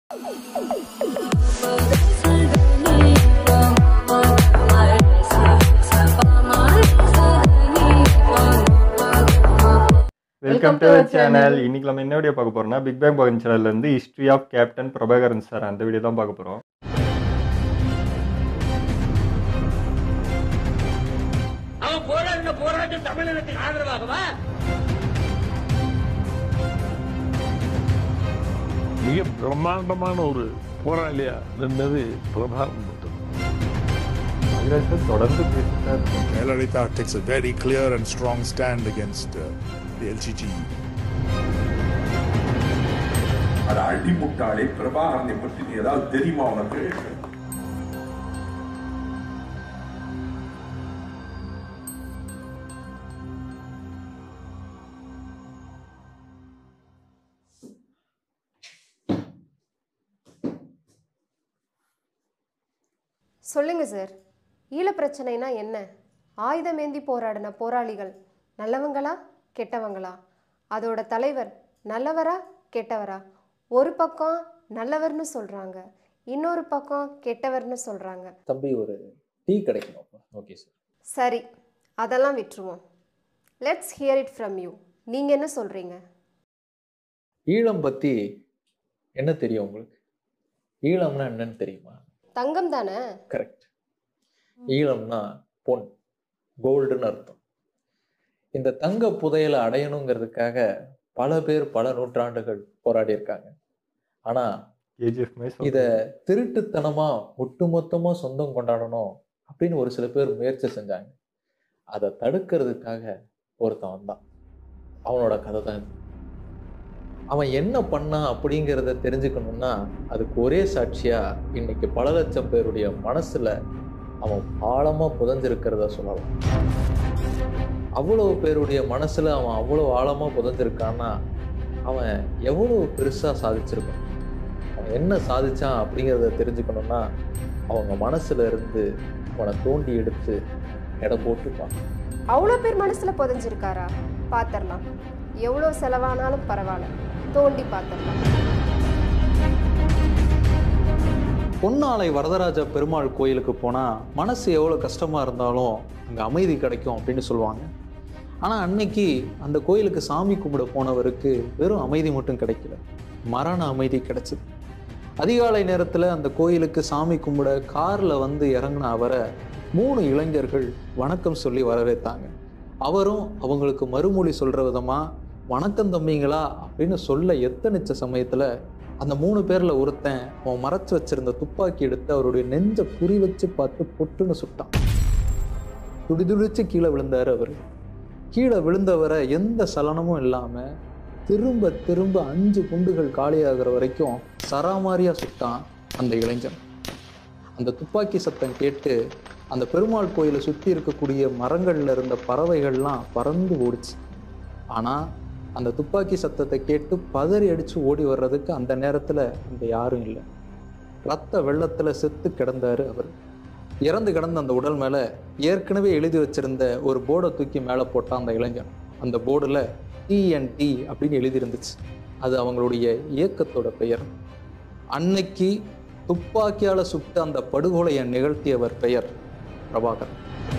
Welcome to channel இன்னைக்கு நம்ம என்ன வீடியோ பார்க்க போறோம்னா பிக் பேங் பகன் சேனல்ல இருந்து history of captain Prabhakaran sir அந்த வீடியோ தான் பார்க்க போறோம் அவன் போராடின போராட்டம் தமிழினத்துக்கு ஆதரவாகவா மிக பிரம்மாண்டமான ஒரு போராளியா நின்னது பிரபாகரன் மட்டும் காங்கிரஸ் தொடர்ந்து பேசிட்டார் Jayalalitha takes a very clear and strong stand against uh, the LGG. அது அடிமுட்டாளே பிரபாகரனை பற்றி நீ ஏதாவது தெரியுமா உனக்கு சொல்லுங்க சார் ஈழ பிரச்சனைனா என்ன ஆயுதமேந்தி போராடின போராளிகள் நல்லவங்களா கெட்டவங்களா அதோட தலைவர் நல்லவரா கெட்டவரா ஒரு பக்கம் நல்லவர்னு சொல்றாங்க இன்னொரு பக்கம் கெட்டவர்னு சொல்றாங்க தம்பி ஒரு டீ கிடைக்கணும்ப்பா ஓகே சார் சரி அதெல்லாம் விட்டுருவோம் let's hear it from you நீங்க என்ன சொல்றீங்க ஈழம் பற்றி என்ன தெரியும் உங்களுக்கு ஈழம்னா என்னன்னு தெரியுமா தங்கம் தானே கரெக்ட் ஈழம்னா பொன் கோல்டுன்னு அர்த்தம் இந்த தங்க புதையலை அடையணுங்கிறதுக்காக பல பேர் பல நூற்றாண்டுகள் போராடி இருக்காங்க ஆனால் கேஜிஎஃப் இதை திருட்டுத்தனமா ஒட்டுமொத்தமா சொந்தம் கொண்டாடணும் அப்படின்னு ஒரு சில பேர் முயற்சி செஞ்சாங்க அதை தடுக்கிறதுக்காக ஒருத்தன் வந்தான் அவனோட கதை தான் இது அவன் என்ன பண்ணான் அப்படிங்கிறத தெரிஞ்சுக்கணும்னா அதுக்கு ஒரே சாட்சியா இன்னைக்கு பல லட்சம் பேருடைய மனசுல அவன் ஆழமா புதஞ்சிருக்கிறத சொல்லலாம் அவ்வளவு பேருடைய மனசுல அவன் அவ்வளவு ஆழமா புதஞ்சிருக்கான்னா அவன் எவ்வளவு பெருசா சாதிச்சிருக்கான் அவன் என்ன சாதிச்சான் அப்படிங்கிறத தெரிஞ்சுக்கணும்னா அவங்க மனசுல இருந்து அவனை தோண்டி எடுத்து எடை போட்டு பார்க்கணும் அவ்வளோ பேர் மனசுல புதைஞ்சிருக்காரா பார்த்துடலாம் எவ்வளோ செலவானாலும் பரவாயில்ல தோண்டி பார்த்துடலாம் பொன்னாலை வரதராஜ பெருமாள் கோயிலுக்கு போனால் மனசு எவ்வளோ கஷ்டமாக இருந்தாலும் அங்கே அமைதி கிடைக்கும் அப்படின்னு சொல்லுவாங்க ஆனால் அன்னைக்கு அந்த கோயிலுக்கு சாமி கும்பிட போனவருக்கு வெறும் அமைதி மட்டும் கிடைக்கல மரண அமைதி கிடைச்சிது அதிகாலை நேரத்தில் அந்த கோயிலுக்கு சாமி கும்பிட காரில் வந்து இறங்கின அவரை மூணு இளைஞர்கள் வணக்கம் சொல்லி வரவேற்றாங்க அவரும் அவங்களுக்கு மறுமொழி சொல்கிற விதமாக வணக்கம் தம்பிங்களா அப்படின்னு சொல்ல எத்தனிச்ச சமயத்தில் அந்த மூணு பேரில் ஒருத்தன் அவன் மறைச்சு வச்சிருந்த துப்பாக்கி எடுத்து அவருடைய நெஞ்சை குறி வச்சு பார்த்து பொட்டுன்னு சுட்டான் துடிதுடிச்சு கீழே விழுந்தாரு அவர் கீழே விழுந்தவரை எந்த சலனமும் இல்லாமல் திரும்ப திரும்ப அஞ்சு குண்டுகள் காலியாகிற வரைக்கும் சராமாரியா சுட்டான் அந்த இளைஞன் அந்த துப்பாக்கி சத்தம் கேட்டு அந்த பெருமாள் கோயிலை சுற்றி இருக்கக்கூடிய மரங்கள்ல இருந்த பறவைகள்லாம் பறந்து ஓடிச்சு ஆனால் அந்த துப்பாக்கி சத்தத்தை கேட்டு பதறி அடிச்சு ஓடி வர்றதுக்கு அந்த நேரத்தில் அங்கே யாரும் இல்லை ரத்த வெள்ளத்தில் செத்து கிடந்தாரு அவர் இறந்து கிடந்த அந்த உடல் மேலே ஏற்கனவே எழுதி வச்சிருந்த ஒரு போர்டை தூக்கி மேலே போட்டான் அந்த இளைஞன் அந்த போர்டில் டிஎன்டி அப்படின்னு எழுதியிருந்துச்சு அது அவங்களுடைய இயக்கத்தோட பெயர் அன்னைக்கு துப்பாக்கியால் சுட்ட அந்த படுகொலையை நிகழ்த்தியவர் பெயர் பிரபாகர்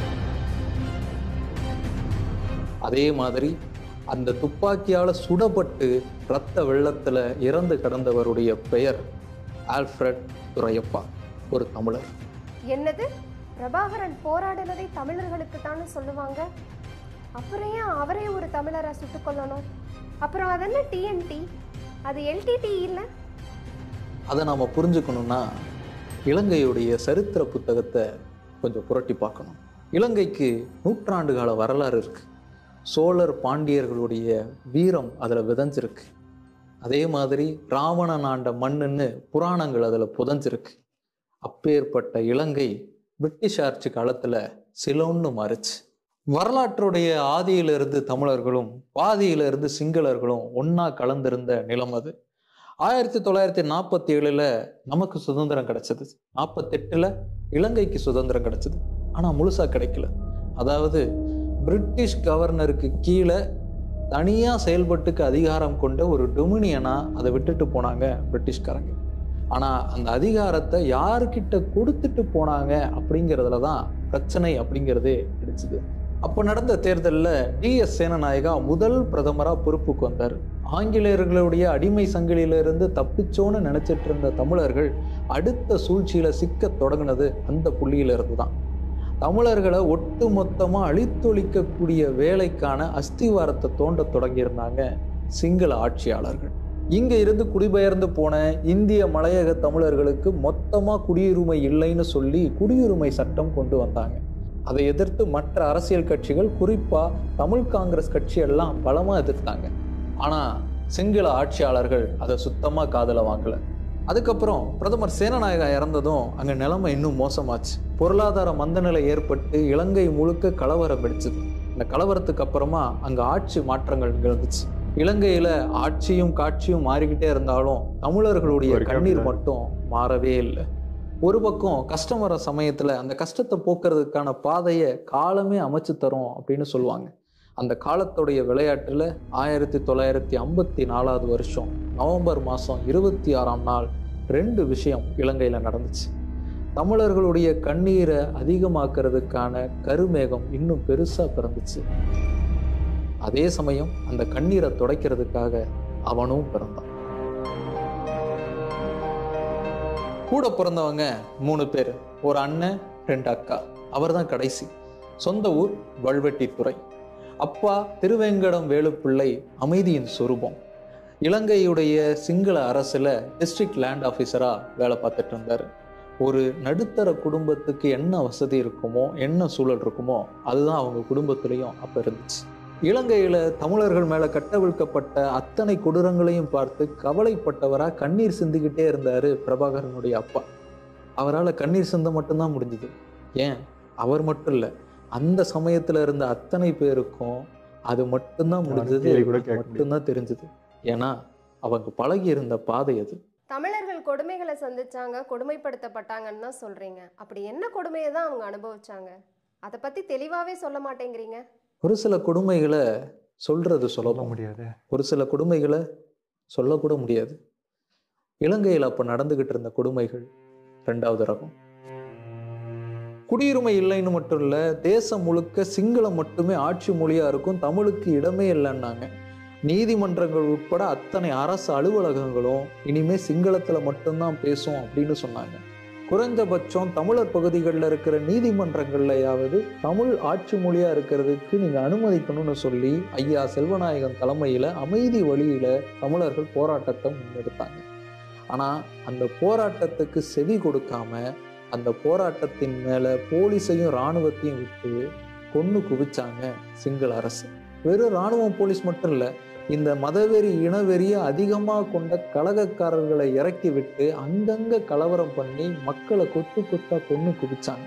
அதே மாதிரி அந்த துப்பாக்கியால் சுடப்பட்டு இரத்த வெள்ளத்தில் இறந்து கிடந்தவருடைய பெயர் ஆல்ஃப்ரட் துரையப்பா ஒரு தமிழர் என்னது பிரபாகரன் போராடினதை தமிழர்களுக்கு தானே சொல்லுவாங்க அப்புறம் ஏன் அவரே ஒரு தமிழரை சுட்டுக் கொல்லணும் அப்புறம் அது என்ன டிஎன்டி அது எல்டிடி இல்லை அதை நாம் புரிஞ்சுக்கணும்னா இலங்கையுடைய சரித்திர புத்தகத்தை கொஞ்சம் புரட்டி பார்க்கணும் இலங்கைக்கு நூற்றாண்டு கால வரலாறு இருக்கு சோழர் பாண்டியர்களுடைய வீரம் அதில் விதைஞ்சிருக்கு அதே மாதிரி ராவணன் ஆண்ட மண்ணுன்னு புராணங்கள் அதில் புதைஞ்சிருக்கு அப்பேற்பட்ட இலங்கை பிரிட்டிஷ் ஆட்சி காலத்தில் சிலோன்னு மாறுச்சு வரலாற்றுடைய ஆதியிலிருந்து தமிழர்களும் பாதியிலிருந்து சிங்களர்களும் ஒன்றா கலந்திருந்த நிலம் அது ஆயிரத்தி தொள்ளாயிரத்தி நாற்பத்தி ஏழில் நமக்கு சுதந்திரம் கிடைச்சது நாற்பத்தெட்டில் இலங்கைக்கு சுதந்திரம் கிடைச்சது ஆனால் முழுசாக கிடைக்கல அதாவது பிரிட்டிஷ் கவர்னருக்கு கீழே தனியாக செயல்பட்டுக்கு அதிகாரம் கொண்ட ஒரு டொமினியனாக அதை விட்டுட்டு போனாங்க பிரிட்டிஷ்காரங்க ஆனால் அந்த அதிகாரத்தை யாருக்கிட்ட கொடுத்துட்டு போனாங்க அப்படிங்கிறதுல தான் பிரச்சனை அப்படிங்கிறதே கிடைச்சிது அப்போ நடந்த தேர்தலில் டிஎஸ் சேனநாயகா முதல் பிரதமராக பொறுப்புக்கு வந்தார் ஆங்கிலேயர்களுடைய அடிமை சங்கிலியிலிருந்து தப்பிச்சோன்னு நினைச்சிட்டு இருந்த தமிழர்கள் அடுத்த சூழ்ச்சியில சிக்க தொடங்கினது அந்த புள்ளியிலிருந்து தான் தமிழர்களை ஒட்டு மொத்தமாக அழித்தொழிக்கக்கூடிய வேலைக்கான அஸ்திவாரத்தை தோண்ட தொடங்கியிருந்தாங்க சிங்கள ஆட்சியாளர்கள் இங்க இருந்து குடிபெயர்ந்து போன இந்திய மலையக தமிழர்களுக்கு மொத்தமா குடியுரிமை இல்லைன்னு சொல்லி குடியுரிமை சட்டம் கொண்டு வந்தாங்க அதை எதிர்த்து மற்ற அரசியல் கட்சிகள் குறிப்பா தமிழ் காங்கிரஸ் கட்சி எல்லாம் பலமா எதிர்த்தாங்க ஆனா சிங்கள ஆட்சியாளர்கள் அதை சுத்தமா காதுல வாங்கல அதுக்கப்புறம் பிரதமர் சேனநாயகா இறந்ததும் அங்க நிலைமை இன்னும் மோசமாச்சு பொருளாதார மந்தநிலை ஏற்பட்டு இலங்கை முழுக்க கலவரம் வெடிச்சது இந்த கலவரத்துக்கு அப்புறமா அங்க ஆட்சி மாற்றங்கள் நிகழ்ந்துச்சு இலங்கையில ஆட்சியும் காட்சியும் மாறிக்கிட்டே இருந்தாலும் தமிழர்களுடைய ஒரு கண்ணீர் கேப்ல. மட்டும் மாறவே இல்லை ஒரு பக்கம் கஷ்டம் வர சமயத்துல அந்த கஷ்டத்தை போக்குறதுக்கான பாதையை காலமே அமைச்சு தரும் அப்படின்னு சொல்லுவாங்க அந்த காலத்துடைய விளையாட்டுல ஆயிரத்தி தொள்ளாயிரத்தி ஐம்பத்தி நாலாவது வருஷம் நவம்பர் மாதம் இருபத்தி ஆறாம் நாள் ரெண்டு விஷயம் இலங்கையில் நடந்துச்சு தமிழர்களுடைய கண்ணீரை அதிகமாக்குறதுக்கான கருமேகம் இன்னும் பெருசாக பிறந்துச்சு அதே சமயம் அந்த கண்ணீரை துடைக்கிறதுக்காக அவனும் பிறந்தான் கூட பிறந்தவங்க மூணு பேர் ஒரு அண்ணன் ரெண்டு அக்கா அவர் தான் கடைசி சொந்த ஊர் வல்வெட்டித்துறை அப்பா திருவேங்கடம் வேலுப்பிள்ளை அமைதியின் சொரூபம் இலங்கையுடைய சிங்கள அரசுல டிஸ்ட்ரிக்ட் லேண்ட் ஆஃபீஸரா வேலை பார்த்துட்டு இருந்தார் ஒரு நடுத்தர குடும்பத்துக்கு என்ன வசதி இருக்குமோ என்ன சூழல் இருக்குமோ அதுதான் அவங்க குடும்பத்திலையும் அப்ப இருந்துச்சு இலங்கையில தமிழர்கள் மேல கட்டவிழ்க்கப்பட்ட அத்தனை கொடூரங்களையும் பார்த்து கவலைப்பட்டவரா கண்ணீர் சிந்திக்கிட்டே இருந்தாரு பிரபாகரனுடைய அப்பா அவரால் கண்ணீர் சிந்த மட்டும்தான் முடிஞ்சுது ஏன் அவர் மட்டும் இல்லை அந்த சமயத்துல இருந்த அத்தனை பேருக்கும் அது மட்டும்தான் முடிஞ்சது கேள்வி கூட கேட்க முடியாது. மட்டும்தான் தெரிஞ்சது ஏன்னா அவங்க பழகி இருந்த பாதை அது தமிழர்கள் கொடுமைகளை சந்திச்சாங்க கொடுமைப்படுத்தப்பட்டாங்கன்னு தான் சொல்றீங்க அப்படி என்ன கொடுமையை தான் அவங்க அனுபவிச்சாங்க அதை பத்தி தெளிவாவே சொல்ல மாட்டேங்கிறீங்க ஒரு சில கொடுமைகளை சொல்றது சொல்ல சுலபம் முடியாது ஒரு சில கொடுமைகளை சொல்லக்கூட முடியாது இலங்கையில் அப்போ நடந்துகிட்டு இருந்த கொடுமைகள் ரெண்டாவது ரகம் குடியுரிமை இல்லைன்னு மட்டும் இல்லை தேசம் முழுக்க சிங்களம் மட்டுமே ஆட்சி மொழியா இருக்கும் தமிழுக்கு இடமே இல்லைன்னாங்க நீதிமன்றங்கள் உட்பட அத்தனை அரசு அலுவலகங்களும் இனிமே சிங்களத்துல மட்டும்தான் பேசும் அப்படின்னு சொன்னாங்க குறைந்தபட்சம் தமிழர் பகுதிகளில் இருக்கிற நீதிமன்றங்கள்லையாவது தமிழ் ஆட்சி மொழியா இருக்கிறதுக்கு நீங்க அனுமதிக்கணும்னு சொல்லி ஐயா செல்வநாயகம் தலைமையில அமைதி வழியில தமிழர்கள் போராட்டத்தை முன்னெடுத்தாங்க ஆனா அந்த போராட்டத்துக்கு செவி கொடுக்காம அந்த போராட்டத்தின் மேல போலீஸையும் இராணுவத்தையும் விட்டு கொன்னு குவிச்சாங்க சிங்கள அரசு வெறும் இராணுவம் போலீஸ் மட்டும் இல்ல இந்த மதவெறி இனவெறிய அதிகமாக கொண்ட கலகக்காரர்களை இறக்கி விட்டு அங்கங்க கலவரம் பண்ணி மக்களை கொத்து கொத்தா கொன்னு குவிச்சாங்க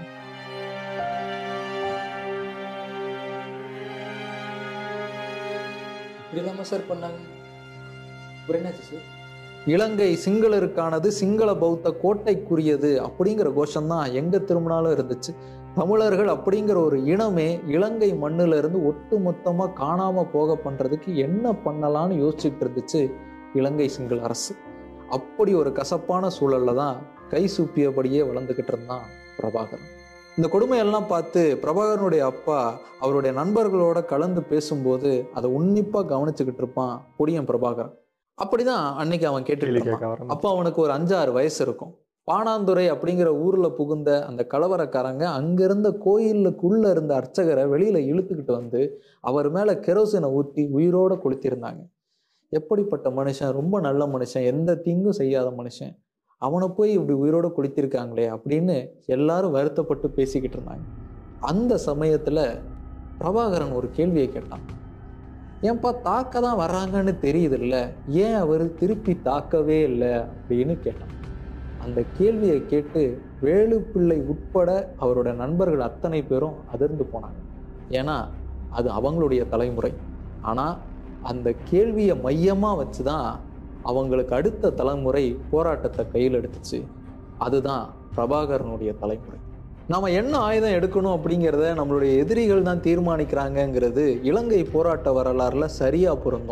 இப்படி இல்லாம சார் பண்ணாங்க அப்புறம் என்னாச்சு சார் இலங்கை சிங்களருக்கானது சிங்கள பௌத்த கோட்டைக்குரியது அப்படிங்கிற கோஷம் தான் எங்க திரும்பினாலும் இருந்துச்சு தமிழர்கள் அப்படிங்கிற ஒரு இனமே இலங்கை மண்ணுல இருந்து ஒட்டு மொத்தமா காணாம போக பண்றதுக்கு என்ன பண்ணலாம்னு யோசிச்சுட்டு இருந்துச்சு இலங்கை சிங்கள அரசு அப்படி ஒரு கசப்பான சூழல்ல தான் கை சூப்பியபடியே வளர்ந்துகிட்டு இருந்தான் பிரபாகரன் இந்த கொடுமையெல்லாம் பார்த்து பிரபாகரனுடைய அப்பா அவருடைய நண்பர்களோட கலந்து பேசும்போது அதை உன்னிப்பா கவனிச்சுக்கிட்டு இருப்பான் பொடியன் பிரபாகரன் அப்படிதான் அன்னைக்கு அவன் கேள்வி கேட்டு கேட்க ஆரம்பிச்சு அப்போ அவனுக்கு ஒரு அஞ்சாறு வயசு இருக்கும் பாணாந்துறை அப்படிங்கிற ஊர்ல புகுந்த அந்த கலவரக்காரங்க அங்கிருந்த கோயிலுக்குள்ள இருந்த அர்ச்சகரை வெளியில இழுத்துக்கிட்டு வந்து அவர் மேல கெரோசினை ஊத்தி உயிரோட கொளுத்திருந்தாங்க எப்படிப்பட்ட மனுஷன் ரொம்ப நல்ல மனுஷன் எந்த தீங்கும் செய்யாத மனுஷன் அவனை போய் இப்படி உயிரோட கொளுத்திருக்காங்களே அப்படின்னு எல்லாரும் வருத்தப்பட்டு பேசிக்கிட்டு இருந்தாங்க அந்த சமயத்துல பிரபாகரன் ஒரு கேள்வியை கேட்டான் ஏன்பா தாக்க தான் வர்றாங்கன்னு தெரியுதுல்ல ஏன் அவர் திருப்பி தாக்கவே இல்லை அப்படின்னு கேட்டான் அந்த கேள்வியை கேட்டு வேலுப்பிள்ளை உட்பட அவரோட நண்பர்கள் அத்தனை பேரும் அதிர்ந்து போனாங்க ஏன்னா அது அவங்களுடைய தலைமுறை ஆனால் அந்த கேள்வியை மையமாக வச்சு தான் அவங்களுக்கு அடுத்த தலைமுறை போராட்டத்தை கையில் எடுத்துச்சு அதுதான் பிரபாகரனுடைய தலைமுறை நாம என்ன ஆயுதம் எடுக்கணும் அப்படிங்கிறத நம்மளுடைய எதிரிகள் தான் தீர்மானிக்கிறாங்கங்கிறது இலங்கை போராட்ட வரலாறுல சரியா பொருந்தும்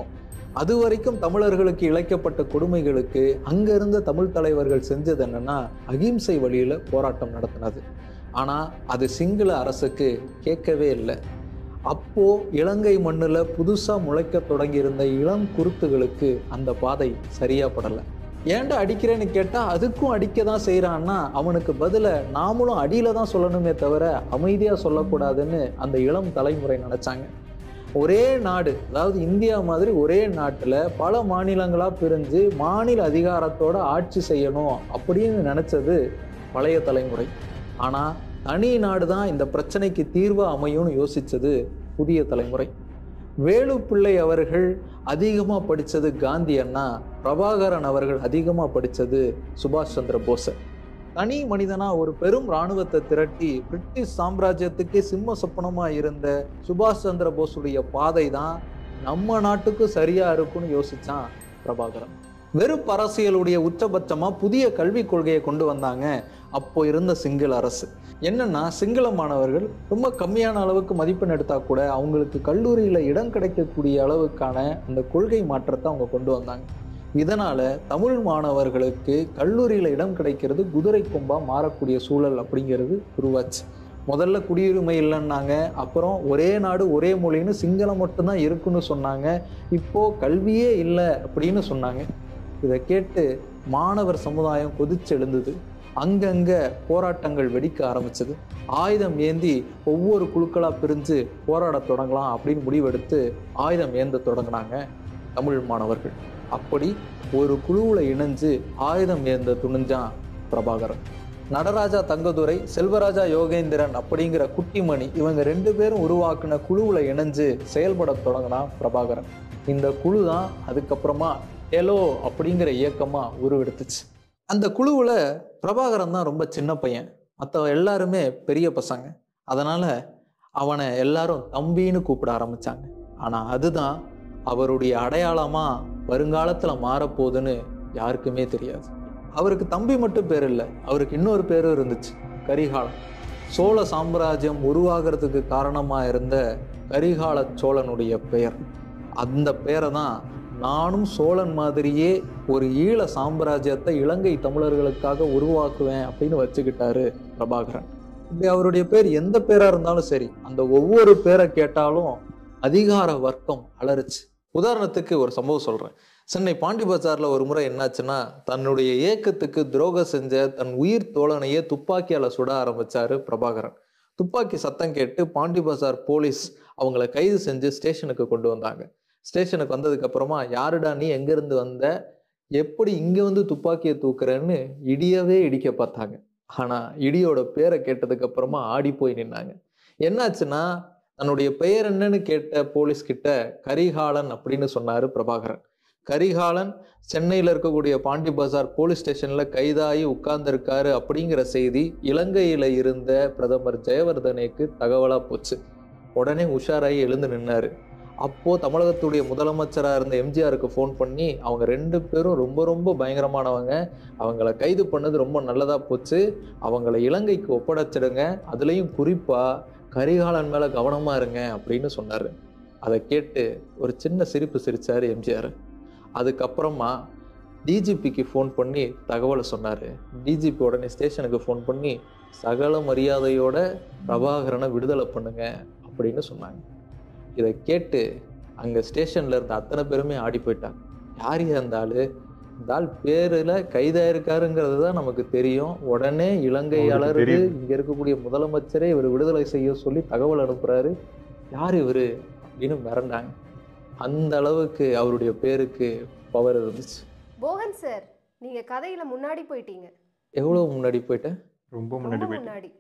அது வரைக்கும் தமிழர்களுக்கு இழைக்கப்பட்ட கொடுமைகளுக்கு அங்க இருந்த தமிழ் தலைவர்கள் செஞ்சது என்னன்னா அகிம்சை வழியில போராட்டம் நடத்தினது ஆனா அது சிங்கள அரசுக்கு கேட்கவே இல்லை அப்போ இலங்கை மண்ணுல புதுசா முளைக்க தொடங்கியிருந்த இளம் குருத்துகளுக்கு அந்த பாதை சரியா படல ஏன்டா அடிக்கிறேன்னு கேட்டா அதுக்கும் அடிக்க தான் செய்யறான்னா அவனுக்கு பதில நாமளும் அடியில தான் சொல்லணுமே தவிர அமைதியா சொல்லக்கூடாதுன்னு அந்த இளம் தலைமுறை நினைச்சாங்க ஒரே நாடு அதாவது இந்தியா மாதிரி ஒரே நாட்டுல பல மாநிலங்களா பிரிஞ்சு மாநில அதிகாரத்தோட ஆட்சி செய்யணும் அப்படின்னு நினைச்சது பழைய தலைமுறை ஆனா தனி நாடு தான் இந்த பிரச்சனைக்கு தீர்வா அமையும்னு யோசிச்சது புதிய தலைமுறை வேலுப்பிள்ளை அவர்கள் அதிகமா படிச்சது காந்தி அண்ணா பிரபாகரன் அவர்கள் அதிகமா படிச்சது சுபாஷ் சந்திர போஸ் தனி மனிதனா ஒரு பெரும் இராணுவத்தை திரட்டி பிரிட்டிஷ் சாம்ராஜ்யத்துக்கே சிம்ம சொப்பனமா இருந்த சுபாஷ் சந்திர போஸுடைய பாதை தான் நம்ம நாட்டுக்கு சரியா இருக்கும்னு யோசிச்சான் பிரபாகரன் வெறுப்பு அரசியலுடைய உச்சபட்சமா புதிய கல்விக் கொள்கையை கொண்டு வந்தாங்க அப்போ இருந்த சிங்கள அரசு என்னன்னா சிங்கள மாணவர்கள் ரொம்ப கம்மியான அளவுக்கு மதிப்பெண் எடுத்தா கூட அவங்களுக்கு கல்லூரியில இடம் கிடைக்கக்கூடிய அளவுக்கான அந்த கொள்கை மாற்றத்தை அவங்க கொண்டு வந்தாங்க இதனால தமிழ் மாணவர்களுக்கு கல்லூரியில இடம் கிடைக்கிறது குதிரை கொம்பா மாறக்கூடிய சூழல் அப்படிங்கிறது உருவாச்சு முதல்ல குடியுரிமை இல்லைன்னாங்க அப்புறம் ஒரே நாடு ஒரே மொழின்னு சிங்களம் மட்டும்தான் இருக்குன்னு சொன்னாங்க இப்போ கல்வியே இல்லை அப்படின்னு சொன்னாங்க இதை கேட்டு மாணவர் சமுதாயம் கொதிச்செழுந்தது அங்கங்க போராட்டங்கள் வெடிக்க ஆரம்பிச்சது ஆயுதம் ஏந்தி ஒவ்வொரு குழுக்களா பிரிஞ்சு போராடத் தொடங்கலாம் அப்படின்னு முடிவெடுத்து ஆயுதம் ஏந்த தொடங்கினாங்க தமிழ் மாணவர்கள் அப்படி ஒரு குழுவுல இணைஞ்சு ஆயுதம் ஏந்த துணிஞ்சான் பிரபாகரன் நடராஜா தங்கதுரை செல்வராஜா யோகேந்திரன் அப்படிங்கிற குட்டிமணி இவங்க ரெண்டு பேரும் உருவாக்குன குழுவுல இணைஞ்சு செயல்பட தொடங்கினா பிரபாகரன் இந்த குழு தான் அதுக்கப்புறமா எலோ அப்படிங்கிற இயக்கமா உருவெடுத்துச்சு அந்த குழுவுல பிரபாகரன் தான் ரொம்ப சின்ன பையன் மற்ற எல்லாருமே பெரிய பசங்க அதனால அவனை எல்லாரும் தம்பின்னு கூப்பிட ஆரம்பிச்சாங்க ஆனா அதுதான் அவருடைய அடையாளமா வருங்காலத்துல மாறப்போகுதுன்னு யாருக்குமே தெரியாது அவருக்கு தம்பி மட்டும் பேர் இல்லை அவருக்கு இன்னொரு பேரும் இருந்துச்சு கரிகாலன் சோழ சாம்ராஜ்யம் உருவாகிறதுக்கு காரணமா இருந்த கரிகால சோழனுடைய பெயர் அந்த பெயரை தான் நானும் சோழன் மாதிரியே ஒரு ஈழ சாம்ராஜ்யத்தை இலங்கை தமிழர்களுக்காக உருவாக்குவேன் அப்படின்னு வச்சுக்கிட்டாரு பிரபாகரன் இப்படி அவருடைய பேர் எந்த பேரா இருந்தாலும் சரி அந்த ஒவ்வொரு பேரை கேட்டாலும் அதிகார வர்க்கம் அலறுச்சு உதாரணத்துக்கு ஒரு சம்பவம் சொல்றேன் சென்னை பாண்டி பஜார்ல ஒரு முறை என்னாச்சுன்னா தன்னுடைய இயக்கத்துக்கு துரோகம் செஞ்ச தன் உயிர் தோழனையே துப்பாக்கியால சுட ஆரம்பிச்சாரு பிரபாகரன் துப்பாக்கி சத்தம் கேட்டு பாண்டி பஜார் போலீஸ் அவங்கள கைது செஞ்சு ஸ்டேஷனுக்கு கொண்டு வந்தாங்க ஸ்டேஷனுக்கு வந்ததுக்கு அப்புறமா யாருடா நீ எங்க இருந்து வந்த எப்படி இங்க வந்து துப்பாக்கியை தூக்குறேன்னு இடியவே இடிக்க பார்த்தாங்க ஆனா இடியோட பேரை கேட்டதுக்கு அப்புறமா ஆடி போய் நின்னாங்க என்னாச்சுன்னா தன்னுடைய பெயர் என்னன்னு கேட்ட போலீஸ் கிட்ட கரிகாலன் அப்படின்னு சொன்னாரு பிரபாகரன் கரிகாலன் சென்னையில் இருக்கக்கூடிய பாண்டி பஜார் போலீஸ் ஸ்டேஷன்ல கைதாகி உட்கார்ந்திருக்காரு அப்படிங்கிற செய்தி இலங்கையில இருந்த பிரதமர் ஜெயவர்தனேக்கு தகவலா போச்சு உடனே உஷாராகி எழுந்து நின்னாரு அப்போ தமிழகத்துடைய முதலமைச்சராக இருந்த எம்ஜிஆருக்கு ஃபோன் பண்ணி அவங்க ரெண்டு பேரும் ரொம்ப ரொம்ப பயங்கரமானவங்க அவங்கள கைது பண்ணது ரொம்ப நல்லதா போச்சு அவங்கள இலங்கைக்கு ஒப்படைச்சிடுங்க அதுலேயும் குறிப்பா கரிகாலன் மேல கவனமா இருங்க அப்படின்னு சொன்னாரு அதை கேட்டு ஒரு சின்ன சிரிப்பு சிரிச்சாரு எம்ஜிஆர் அதுக்கப்புறமா டிஜிபிக்கு ஃபோன் பண்ணி தகவலை சொன்னார் டிஜிபி உடனே ஸ்டேஷனுக்கு ஃபோன் பண்ணி சகல மரியாதையோட பிரபாகரனை விடுதலை பண்ணுங்க அப்படின்னு சொன்னாங்க இதை கேட்டு அங்கே ஸ்டேஷனில் இருந்த அத்தனை பேருமே ஆடி போயிட்டாங்க யார் அந்த ஆளு இந்த ஆள் பேரில் கைதாயிருக்காருங்கிறது தான் நமக்கு தெரியும் உடனே இலங்கை அவருக்கு அலறுது தெரியுது. இங்கே இருக்கக்கூடிய முதலமைச்சரே இவர் விடுதலை செய்ய சொல்லி தகவல் அனுப்புறாரு யார் இவர் அப்படின்னு மிரண்டாங்க அந்த அளவுக்கு அவருடைய பேருக்கு பவர் இருந்துச்சு போகன் சார் நீங்க கதையில முன்னாடி போயிட்டீங்க எவ்வளோ முன்னாடி போயிட்டேன் ரொம்ப ரொம்ப முன்னாடி போயிட்டு முன்னாடி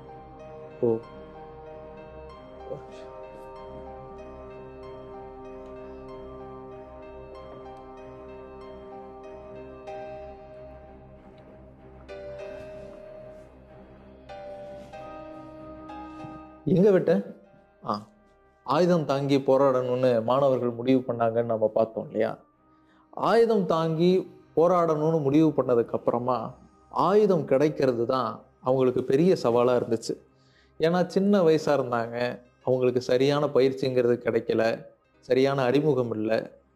ஓ எங்க விட்டேன் ஆ ஆயுதம் தாங்கி போராடணும்னு மாணவர்கள் முடிவு பண்ணாங்கன்னு நம்ம பார்த்தோம் இல்லையா ஆயுதம் தாங்கி போராடணும்னு முடிவு பண்ணதுக்கு அப்புறமா ஆயுதம் கிடைக்கிறது தான் அவங்களுக்கு பெரிய சவாலாக இருந்துச்சு ஏன்னா சின்ன வயசாக இருந்தாங்க அவங்களுக்கு சரியான பயிற்சிங்கிறது கிடைக்கல சரியான அறிமுகம் இல்லை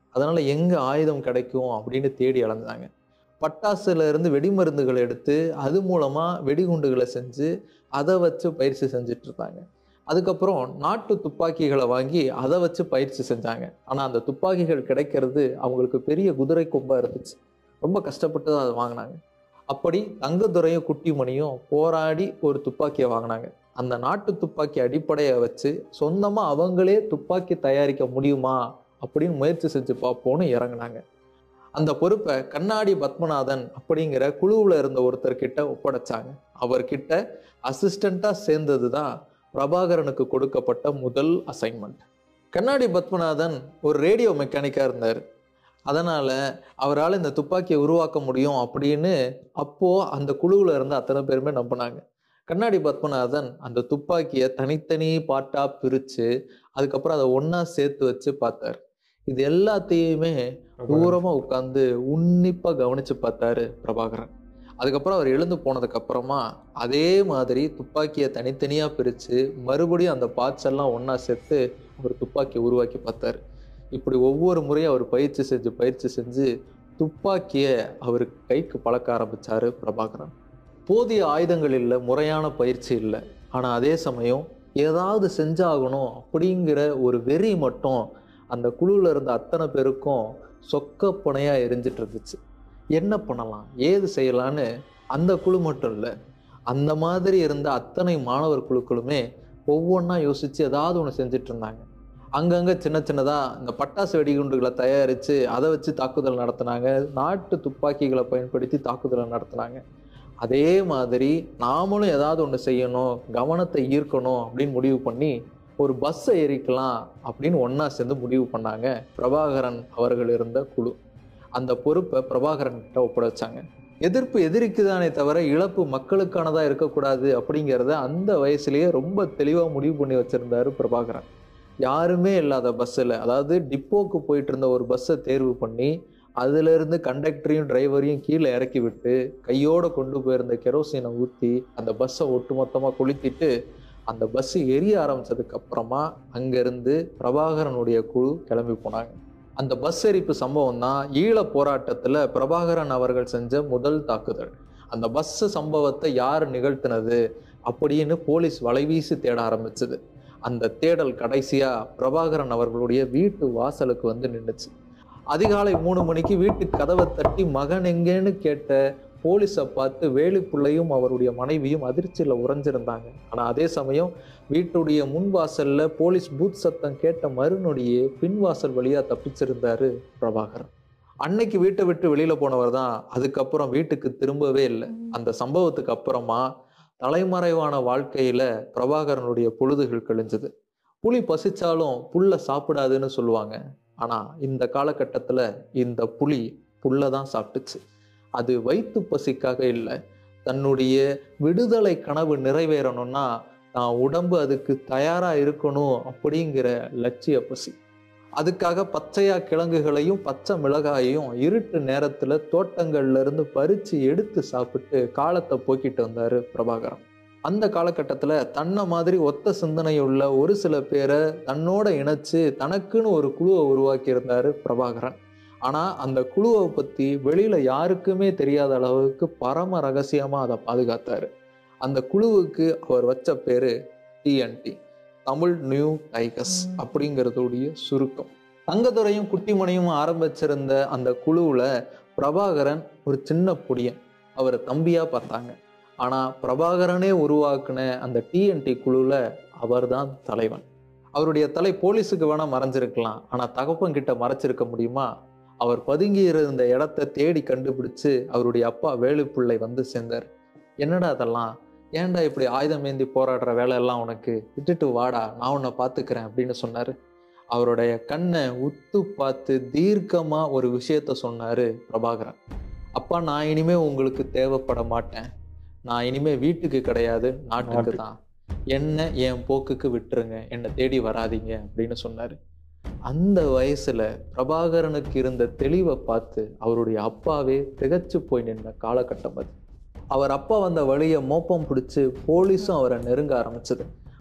அதனால எங்க ஆயுதம் கிடைக்கும் அப்படின்னு தேடி அலைஞ்சாங்க பட்டாசுல இருந்து வெடிமருந்துகளை எடுத்து அது மூலமா வெடிகுண்டுகளை செஞ்சு அதை வச்சு பயிற்சி செஞ்சுட்டு இருந்தாங்க அதுக்கப்புறம் நாட்டு துப்பாக்கிகளை வாங்கி அதை வச்சு பயிற்சி செஞ்சாங்க ஆனா அந்த துப்பாக்கிகள் கிடைக்கிறது அவங்களுக்கு பெரிய குதிரை கொம்பா இருந்துச்சு ரொம்ப கஷ்டப்பட்டு தான் அதை வாங்கினாங்க அப்படி தங்கத்துறையும் குட்டிமணியும் போராடி ஒரு துப்பாக்கியை வாங்கினாங்க அந்த நாட்டு துப்பாக்கி அடிப்படையை வச்சு சொந்தமா அவங்களே துப்பாக்கி தயாரிக்க முடியுமா அப்படின்னு முயற்சி செஞ்சு பார்ப்போன்னு இறங்குனாங்க அந்த பொறுப்பை கண்ணாடி பத்மநாதன் அப்படிங்கிற குழுவில் இருந்த ஒருத்தர் கிட்ட ஒப்படைச்சாங்க அவர்கிட்ட அசிஸ்டண்டா சேர்ந்தது தான் பிரபாகரனுக்கு கொடுக்கப்பட்ட முதல் அசைன்மெண்ட் கண்ணாடி பத்மநாதன் ஒரு ரேடியோ மெக்கானிக்கா இருந்தார் அதனால அவரால் இந்த துப்பாக்கியை உருவாக்க முடியும் அப்படின்னு அப்போ அந்த குழுவில் இருந்த அத்தனை பேருமே நம்பினாங்க கண்ணாடி பத்மநாதன் அந்த துப்பாக்கியை தனித்தனி பாட்டா பிரிச்சு அதுக்கப்புறம் அதை ஒண்ணா சேர்த்து வச்சு பார்த்தார் இது எல்லாத்தையுமே தூரமா உட்கார்ந்து உன்னிப்பா கவனிச்சு பார்த்தாரு பிரபாகரன் அதுக்கப்புறம் அவர் எழுந்து போனதுக்கு அப்புறமா அதே மாதிரி துப்பாக்கியை தனித்தனியா பிரிச்சு மறுபடியும் அந்த பார்ட்ஸ் எல்லாம் ஒண்ணா சேர்த்து ஒரு துப்பாக்கியை உருவாக்கி பார்த்தாரு இப்படி ஒவ்வொரு முறையும் அவர் பயிற்சி செஞ்சு பயிற்சி செஞ்சு துப்பாக்கியை அவர் கைக்கு பழக்க ஆரம்பிச்சாரு பிரபாகரன் போதிய ஆயுதங்கள் இல்லை முறையான பயிற்சி இல்லை ஆனால் அதே சமயம் ஏதாவது செஞ்சாகணும் அப்படிங்கிற ஒரு வெறி மட்டும் அந்த குழுவில் இருந்த அத்தனை பேருக்கும் சொக்க புனையா எரிஞ்சிட்டு இருந்துச்சு என்ன பண்ணலாம் ஏது செய்யலான்னு அந்த குழு மட்டும் இல்லை அந்த மாதிரி இருந்த அத்தனை மாணவர் குழுக்களுமே ஒவ்வொன்றா யோசிச்சு ஏதாவது ஒன்று செஞ்சுட்டு இருந்தாங்க அங்கங்கே சின்ன சின்னதாக இந்த பட்டாசு வெடிகுண்டுகளை தயாரித்து அதை வச்சு தாக்குதல் நடத்தினாங்க நாட்டு துப்பாக்கிகளை பயன்படுத்தி தாக்குதலை நடத்தினாங்க அதே மாதிரி நாமளும் ஏதாவது ஒன்று செய்யணும் கவனத்தை ஈர்க்கணும் அப்படின்னு முடிவு பண்ணி ஒரு பஸ்ஸை எரிக்கலாம் அப்படின்னு ஒன்றா சேர்ந்து முடிவு பண்ணாங்க பிரபாகரன் அவர்கள் இருந்த குழு அந்த பொறுப்பை பிரபாகரன் கிட்ட ஒப்படைச்சாங்க எதிர்ப்பு எதிரிக்குதானே தவிர இழப்பு மக்களுக்கானதா இருக்கக்கூடாது அப்படிங்கிறத அந்த வயசுலயே ரொம்ப தெளிவா முடிவு பண்ணி வச்சிருந்தாரு பிரபாகரன் யாருமே இல்லாத பஸ்ஸில் அதாவது டிப்போக்கு போயிட்டு இருந்த ஒரு பஸ்ஸை தேர்வு பண்ணி அதுல இருந்து கண்டக்டரையும் டிரைவரையும் கீழே இறக்கி விட்டு கையோட கொண்டு போயிருந்த கெரோசினை ஊற்றி அந்த பஸ்ஸை ஒட்டுமொத்தமாக கொளுத்திட்டு அந்த பஸ் எரிய ஆரம்பிச்சதுக்கு அப்புறமா அங்கிருந்து பிரபாகரனுடைய குழு கிளம்பி போனாங்க அந்த பஸ் எரிப்பு சம்பவம் தான் ஈழ போராட்டத்துல பிரபாகரன் அவர்கள் செஞ்ச முதல் தாக்குதல் அந்த பஸ் சம்பவத்தை யார் நிகழ்த்தினது அப்படின்னு போலீஸ் வலைவீசி தேட ஆரம்பிச்சது அந்த தேடல் கடைசியா பிரபாகரன் அவர்களுடைய வீட்டு வாசலுக்கு வந்து நின்றுச்சு அதிகாலை மூணு மணிக்கு வீட்டு கதவை தட்டி மகன் எங்கேன்னு கேட்ட போலீஸை பார்த்து வேலுப்பிள்ளையும் அவருடைய மனைவியும் அதிர்ச்சியில் உறைஞ்சிருந்தாங்க ஆனால் அதே சமயம் வீட்டுடைய முன் வாசல்ல போலீஸ் பூத் சத்தம் கேட்ட மறுநொடியே பின்வாசல் வழியா தப்பிச்சிருந்தாரு பிரபாகரன் அன்னைக்கு வீட்டை விட்டு வெளியில போனவர் தான் அதுக்கப்புறம் வீட்டுக்கு திரும்பவே இல்லை அந்த சம்பவத்துக்கு அப்புறமா தலைமறைவான வாழ்க்கையில பிரபாகரனுடைய பொழுதுகள் கழிஞ்சது புலி பசிச்சாலும் புல்ல சாப்பிடாதுன்னு சொல்லுவாங்க ஆனா இந்த காலகட்டத்துல இந்த புலி புல்ல தான் சாப்பிட்டுச்சு அது வயிற்று பசிக்காக இல்லை தன்னுடைய விடுதலை கனவு நிறைவேறணும்னா தான் உடம்பு அதுக்கு தயாரா இருக்கணும் அப்படிங்கிற லட்சிய பசி அதுக்காக பச்சையா கிழங்குகளையும் பச்சை மிளகாயையும் இருட்டு நேரத்துல தோட்டங்கள்ல இருந்து பறிச்சு எடுத்து சாப்பிட்டு காலத்தை போக்கிட்டு வந்தாரு பிரபாகரன் அந்த காலகட்டத்துல தன்னை மாதிரி ஒத்த சிந்தனை உள்ள ஒரு சில பேரை தன்னோட இணைச்சு தனக்குன்னு ஒரு குழுவை உருவாக்கி இருந்தாரு பிரபாகரன் ஆனா அந்த குழுவை பத்தி வெளியில யாருக்குமே தெரியாத அளவுக்கு பரம ரகசியமா அதை பாதுகாத்தாரு அந்த குழுவுக்கு அவர் வச்ச பேரு டிஎன்டி தமிழ் நியூ டைகர்ஸ் அப்படிங்கிறதுடைய சுருக்கம் தங்கதுரையும் குட்டிமணியும் ஆரம்பிச்சிருந்த அந்த குழுவுல பிரபாகரன் ஒரு சின்ன பொடியன் அவர் தம்பியா பார்த்தாங்க ஆனா பிரபாகரனே உருவாக்குன அந்த டிஎன்டி குழுல அவர்தான் தலைவன் அவருடைய தலை போலீஸுக்கு வேணா மறைஞ்சிருக்கலாம் ஆனா தகப்பன் கிட்ட மறைச்சிருக்க முடியுமா அவர் பதுங்கி இருந்த இடத்த தேடி கண்டுபிடிச்சு அவருடைய அப்பா வேலுப்பிள்ளை வந்து சேர்ந்தார் என்னடா அதெல்லாம் ஏன்டா இப்படி ஆயுதம் ஏந்தி போராடுற வேலையெல்லாம் உனக்கு விட்டுட்டு வாடா நான் உன்னை பார்த்துக்கிறேன் அப்படின்னு சொன்னாரு அவருடைய கண்ணை உத்து பார்த்து தீர்க்கமா ஒரு விஷயத்த சொன்னாரு பிரபாகரன் அப்பா நான் இனிமே உங்களுக்கு தேவைப்பட மாட்டேன் நான் இனிமே வீட்டுக்கு கிடையாது நாட்டுக்கு தான் என்ன என் போக்குக்கு விட்டுருங்க என்னை தேடி வராதீங்க அப்படின்னு சொன்னாரு அந்த வயசுல பிரபாகரனுக்கு இருந்த தெளிவை பார்த்து அவருடைய அப்பாவே திகைச்சு போய் நின்ற காலகட்டம் அது அவர் அப்பா வந்த வழியை மோப்பம் பிடிச்சு போலீஸும் அவரை நெருங்க ஆரம்பிச்சது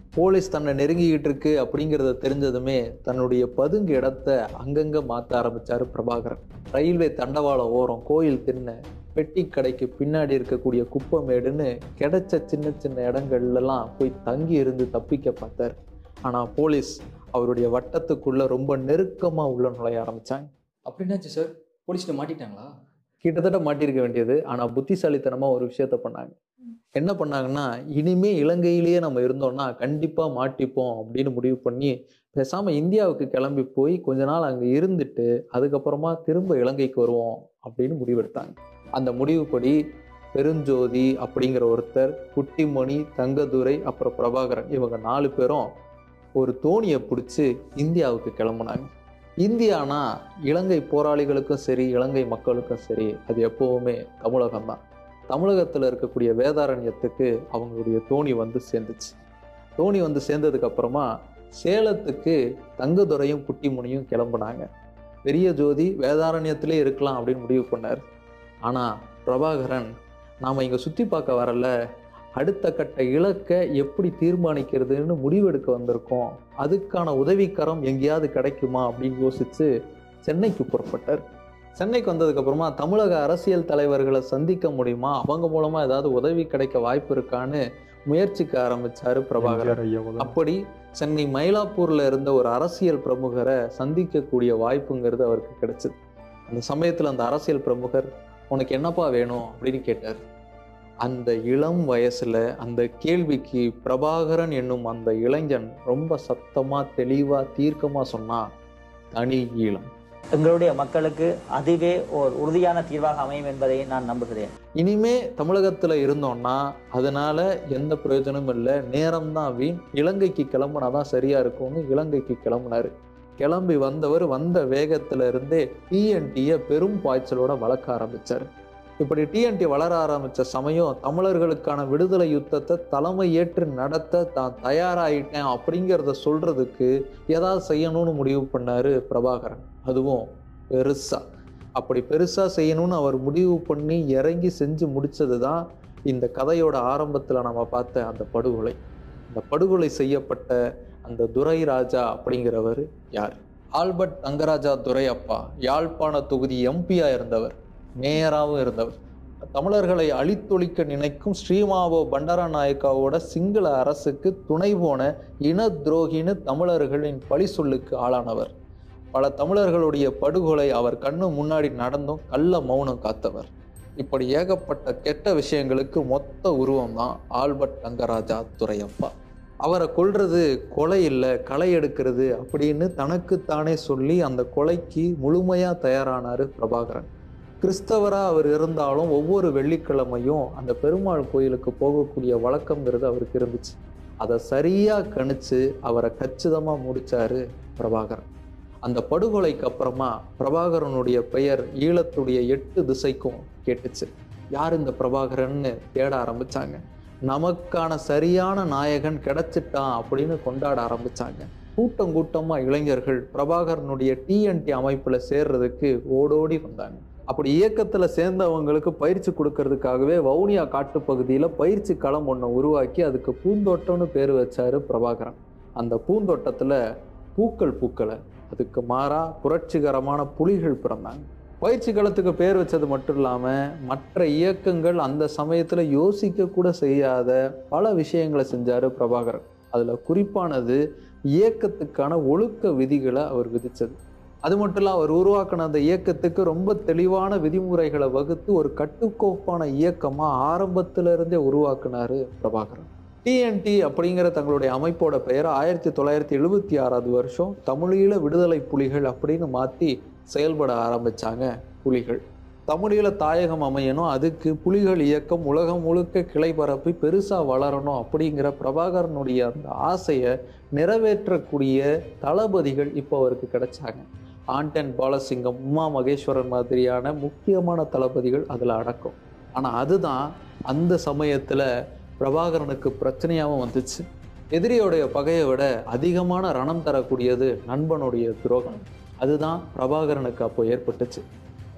போலீஸ் தன்னை நெருங்கிக்கிட்டு இருக்கு அப்படிங்கிறத தெரிஞ்சதுமே தன்னுடைய பதுங்கு இடத்த அங்கங்கே மாற்ற ஆரம்பிச்சாரு பிரபாகரன் ரயில்வே தண்டவாள ஓரம் கோயில் திண்ணை பெட்டி கடைக்கு பின்னாடி இருக்கக்கூடிய குப்பமேடுன்னு கிடைச்ச சின்ன சின்ன இடங்கள்லாம் போய் தங்கி இருந்து தப்பிக்க பார்த்தார் ஆனால் போலீஸ் அவருடைய வட்டத்துக்குள்ள ரொம்ப நெருக்கமாக உள்ள நுழைய ஆரம்பிச்சாங்க அப்படின்னாச்சு சார் போலீஸ்ல மாட்டிட்டாங்களா கிட்டத்தட்ட மாட்டியிருக்க வேண்டியது ஆனால் புத்திசாலித்தனமாக ஒரு விஷயத்த பண்ணாங்க என்ன பண்ணாங்கன்னா இனிமே இலங்கையிலேயே நம்ம இருந்தோம்னா கண்டிப்பாக மாட்டிப்போம் அப்படின்னு முடிவு பண்ணி பேசாமல் இந்தியாவுக்கு கிளம்பி போய் கொஞ்ச நாள் அங்கே இருந்துட்டு அதுக்கப்புறமா திரும்ப இலங்கைக்கு வருவோம் அப்படின்னு முடிவெடுத்தாங்க அந்த முடிவுப்படி பெருஞ்சோதி அப்படிங்கிற ஒருத்தர் குட்டிமணி தங்கதுரை அப்புறம் பிரபாகரன் இவங்க நாலு பேரும் ஒரு தோணியை பிடிச்சி இந்தியாவுக்கு கிளம்புனாங்க இந்தியானா இலங்கை போராளிகளுக்கும் சரி இலங்கை மக்களுக்கும் சரி அது எப்பவுமே தமிழகம் தான் தமிழகத்தில் இருக்கக்கூடிய வேதாரண்யத்துக்கு அவங்களுடைய தோணி வந்து சேர்ந்துச்சு தோணி வந்து சேர்ந்ததுக்கு அப்புறமா சேலத்துக்கு தங்கதுரையும் குட்டிமுனியும் கிளம்புனாங்க பெரிய ஜோதி வேதாரண்யத்திலே இருக்கலாம் அப்படின்னு முடிவு பண்ணார் ஆனால் பிரபாகரன் நாம் இங்கே சுற்றி பார்க்க வரல அடுத்த கட்ட இலக்கை எப்படி தீர்மானிக்கிறதுன்னு முடிவெடுக்க வந்திருக்கோம் அதுக்கான உதவிக்கரம் எங்கேயாவது கிடைக்குமா அப்படின்னு யோசிச்சு சென்னைக்கு புறப்பட்டார் சென்னைக்கு வந்ததுக்கு அப்புறமா தமிழக அரசியல் தலைவர்களை சந்திக்க முடியுமா அவங்க மூலமா ஏதாவது உதவி கிடைக்க வாய்ப்பு இருக்கான்னு முயற்சிக்க ஆரம்பிச்சாரு பிரபாகரன் எம்ஜிஆர் ஐயாவோட அப்படி சென்னை மயிலாப்பூர்ல இருந்த ஒரு அரசியல் பிரமுகரை சந்திக்கக்கூடிய வாய்ப்புங்கிறது அவருக்கு கிடைச்சது அந்த சமயத்துல அந்த அரசியல் பிரமுகர் உனக்கு என்னப்பா வேணும் அப்படின்னு கேட்டார் அந்த இளம் வயசுல அந்த கேள்விக்கு பிரபாகரன் என்னும் அந்த இளைஞன் ரொம்ப சத்தமா தெளிவா தீர்க்கமா சொன்னா தனி ஈழம் எங்களுடைய மக்களுக்கு அதுவே ஒரு உறுதியான தீர்வாக அமையும் என்பதை நான் நம்புகிறேன் இனிமே தமிழகத்துல இருந்தோம்னா அதனால எந்த பிரயோஜனமும் இல்லை நேரம் தான் வீண் இலங்கைக்கு கிளம்புனாதான் சரியா இருக்கும்னு இலங்கைக்கு கிளம்புனாரு கிளம்பி வந்தவர் வந்த வேகத்துல இருந்தே டிஎன்டியை பெரும் பாய்ச்சலோட வளர்க்க ஆரம்பிச்சாரு இப்படி டிஎன்டி வளர ஆரம்பிச்ச சமயம் தமிழர்களுக்கான விடுதலை யுத்தத்தை தலைமை ஏற்று நடத்த தான் தயாராயிட்டேன் அப்படிங்கிறத சொல்றதுக்கு ஏதாவது செய்யணும்னு முடிவு பண்ணாரு பிரபாகரன் அதுவும் பெருசா அப்படி பெருசா செய்யணும்னு அவர் முடிவு பண்ணி இறங்கி செஞ்சு முடிச்சது தான் இந்த கதையோட ஆரம்பத்துல நம்ம பார்த்த அந்த படுகொலை அந்த படுகொலை செய்யப்பட்ட அந்த துரை ராஜா அப்படிங்கிறவர் யார் ஆல்பர்ட் தங்கராஜா துரை அப்பா யாழ்ப்பாண தொகுதி எம்பியா இருந்தவர் மேயராகவும் இருந்தவர் தமிழர்களை அழித்தொழிக்க நினைக்கும் ஸ்ரீமாவோ பண்டாரநாயக்காவோட சிங்கள அரசுக்கு துணை போன இன துரோகின்னு தமிழர்களின் பழி சொல்லுக்கு ஆளானவர் பல தமிழர்களுடைய படுகொலை அவர் கண்ணு முன்னாடி நடந்தும் கள்ள மௌனம் காத்தவர் இப்படி ஏகப்பட்ட கெட்ட விஷயங்களுக்கு மொத்த உருவம் தான் ஆல்பர்ட் தங்கராஜா துரையப்பா அவரை கொல்றது கொலை இல்லை களை எடுக்கிறது அப்படின்னு தனக்குத்தானே சொல்லி அந்த கொலைக்கு முழுமையா தயாரானாரு பிரபாகரன் கிறிஸ்தவரா அவர் இருந்தாலும் ஒவ்வொரு வெள்ளிக்கிழமையும் அந்த பெருமாள் கோயிலுக்கு போகக்கூடிய வழக்கம்ங்கிறது அவருக்கு இருந்துச்சு அதை சரியா கணிச்சு அவரை கச்சிதமா முடிச்சாரு பிரபாகரன் அந்த படுகொலைக்கு அப்புறமா பிரபாகரனுடைய பெயர் ஈழத்துடைய எட்டு திசைக்கும் கேட்டுச்சு யார் இந்த பிரபாகரன்னு தேட ஆரம்பிச்சாங்க நமக்கான சரியான நாயகன் கிடைச்சிட்டான் அப்படின்னு கொண்டாட ஆரம்பிச்சாங்க கூட்டம் கூட்டமா இளைஞர்கள் பிரபாகரனுடைய டிஎன்டி அமைப்புல சேர்றதுக்கு ஓடோடி வந்தாங்க அப்படி இயக்கத்துல சேர்ந்தவங்களுக்கு பயிற்சி கொடுக்கறதுக்காகவே வவுனியா காட்டுப்பகுதியில பயிற்சி களம் ஒன்றை உருவாக்கி அதுக்கு பூந்தோட்டம்னு பேர் வச்சாரு பிரபாகரன் அந்த பூந்தோட்டத்துல பூக்கள் பூக்களை அதுக்கு மாறா புரட்சிகரமான புலிகள் பிறந்தாங்க பயிற்சி களத்துக்கு பேர் வச்சது மட்டும் இல்லாமல் மற்ற இயக்கங்கள் அந்த சமயத்தில் யோசிக்க கூட செய்யாத பல விஷயங்களை செஞ்சார் பிரபாகரன் அதில் குறிப்பானது இயக்கத்துக்கான ஒழுக்க விதிகளை அவர் விதித்தது அது மட்டும் இல்லை அவர் உருவாக்கின அந்த இயக்கத்துக்கு ரொம்ப தெளிவான விதிமுறைகளை வகுத்து ஒரு கட்டுக்கோப்பான இயக்கமாக ஆரம்பத்துல இருந்தே உருவாக்குனாரு பிரபாகரன் டிஎன்டி அப்படிங்கிற தங்களுடைய அமைப்போட பெயர் ஆயிரத்தி தொள்ளாயிரத்தி எழுபத்தி ஆறாவது வருஷம் தமிழீழ விடுதலை புலிகள் அப்படின்னு மாற்றி செயல்பட ஆரம்பிச்சாங்க புலிகள் தமிழீழ தாயகம் அமையணும் அதுக்கு புலிகள் இயக்கம் உலகம் முழுக்க கிளை பரப்பி பெருசாக வளரணும் அப்படிங்கிற பிரபாகரனுடைய அந்த ஆசையை நிறைவேற்றக்கூடிய தளபதிகள் இப்போ அவருக்கு கிடைச்சாங்க ஆண்டன் பாலசிங்கம் உமா மகேஸ்வரன் மாதிரியான முக்கியமான தளபதிகள் அதில் அடக்கம் ஆனால் அதுதான் அந்த சமயத்தில் பிரபாகரனுக்கு பிரச்சனையாகவும் வந்துச்சு எதிரியோடைய பகையை விட அதிகமான ரணம் தரக்கூடியது நண்பனுடைய துரோகம் அதுதான் பிரபாகரனுக்கு அப்போ ஏற்பட்டுச்சு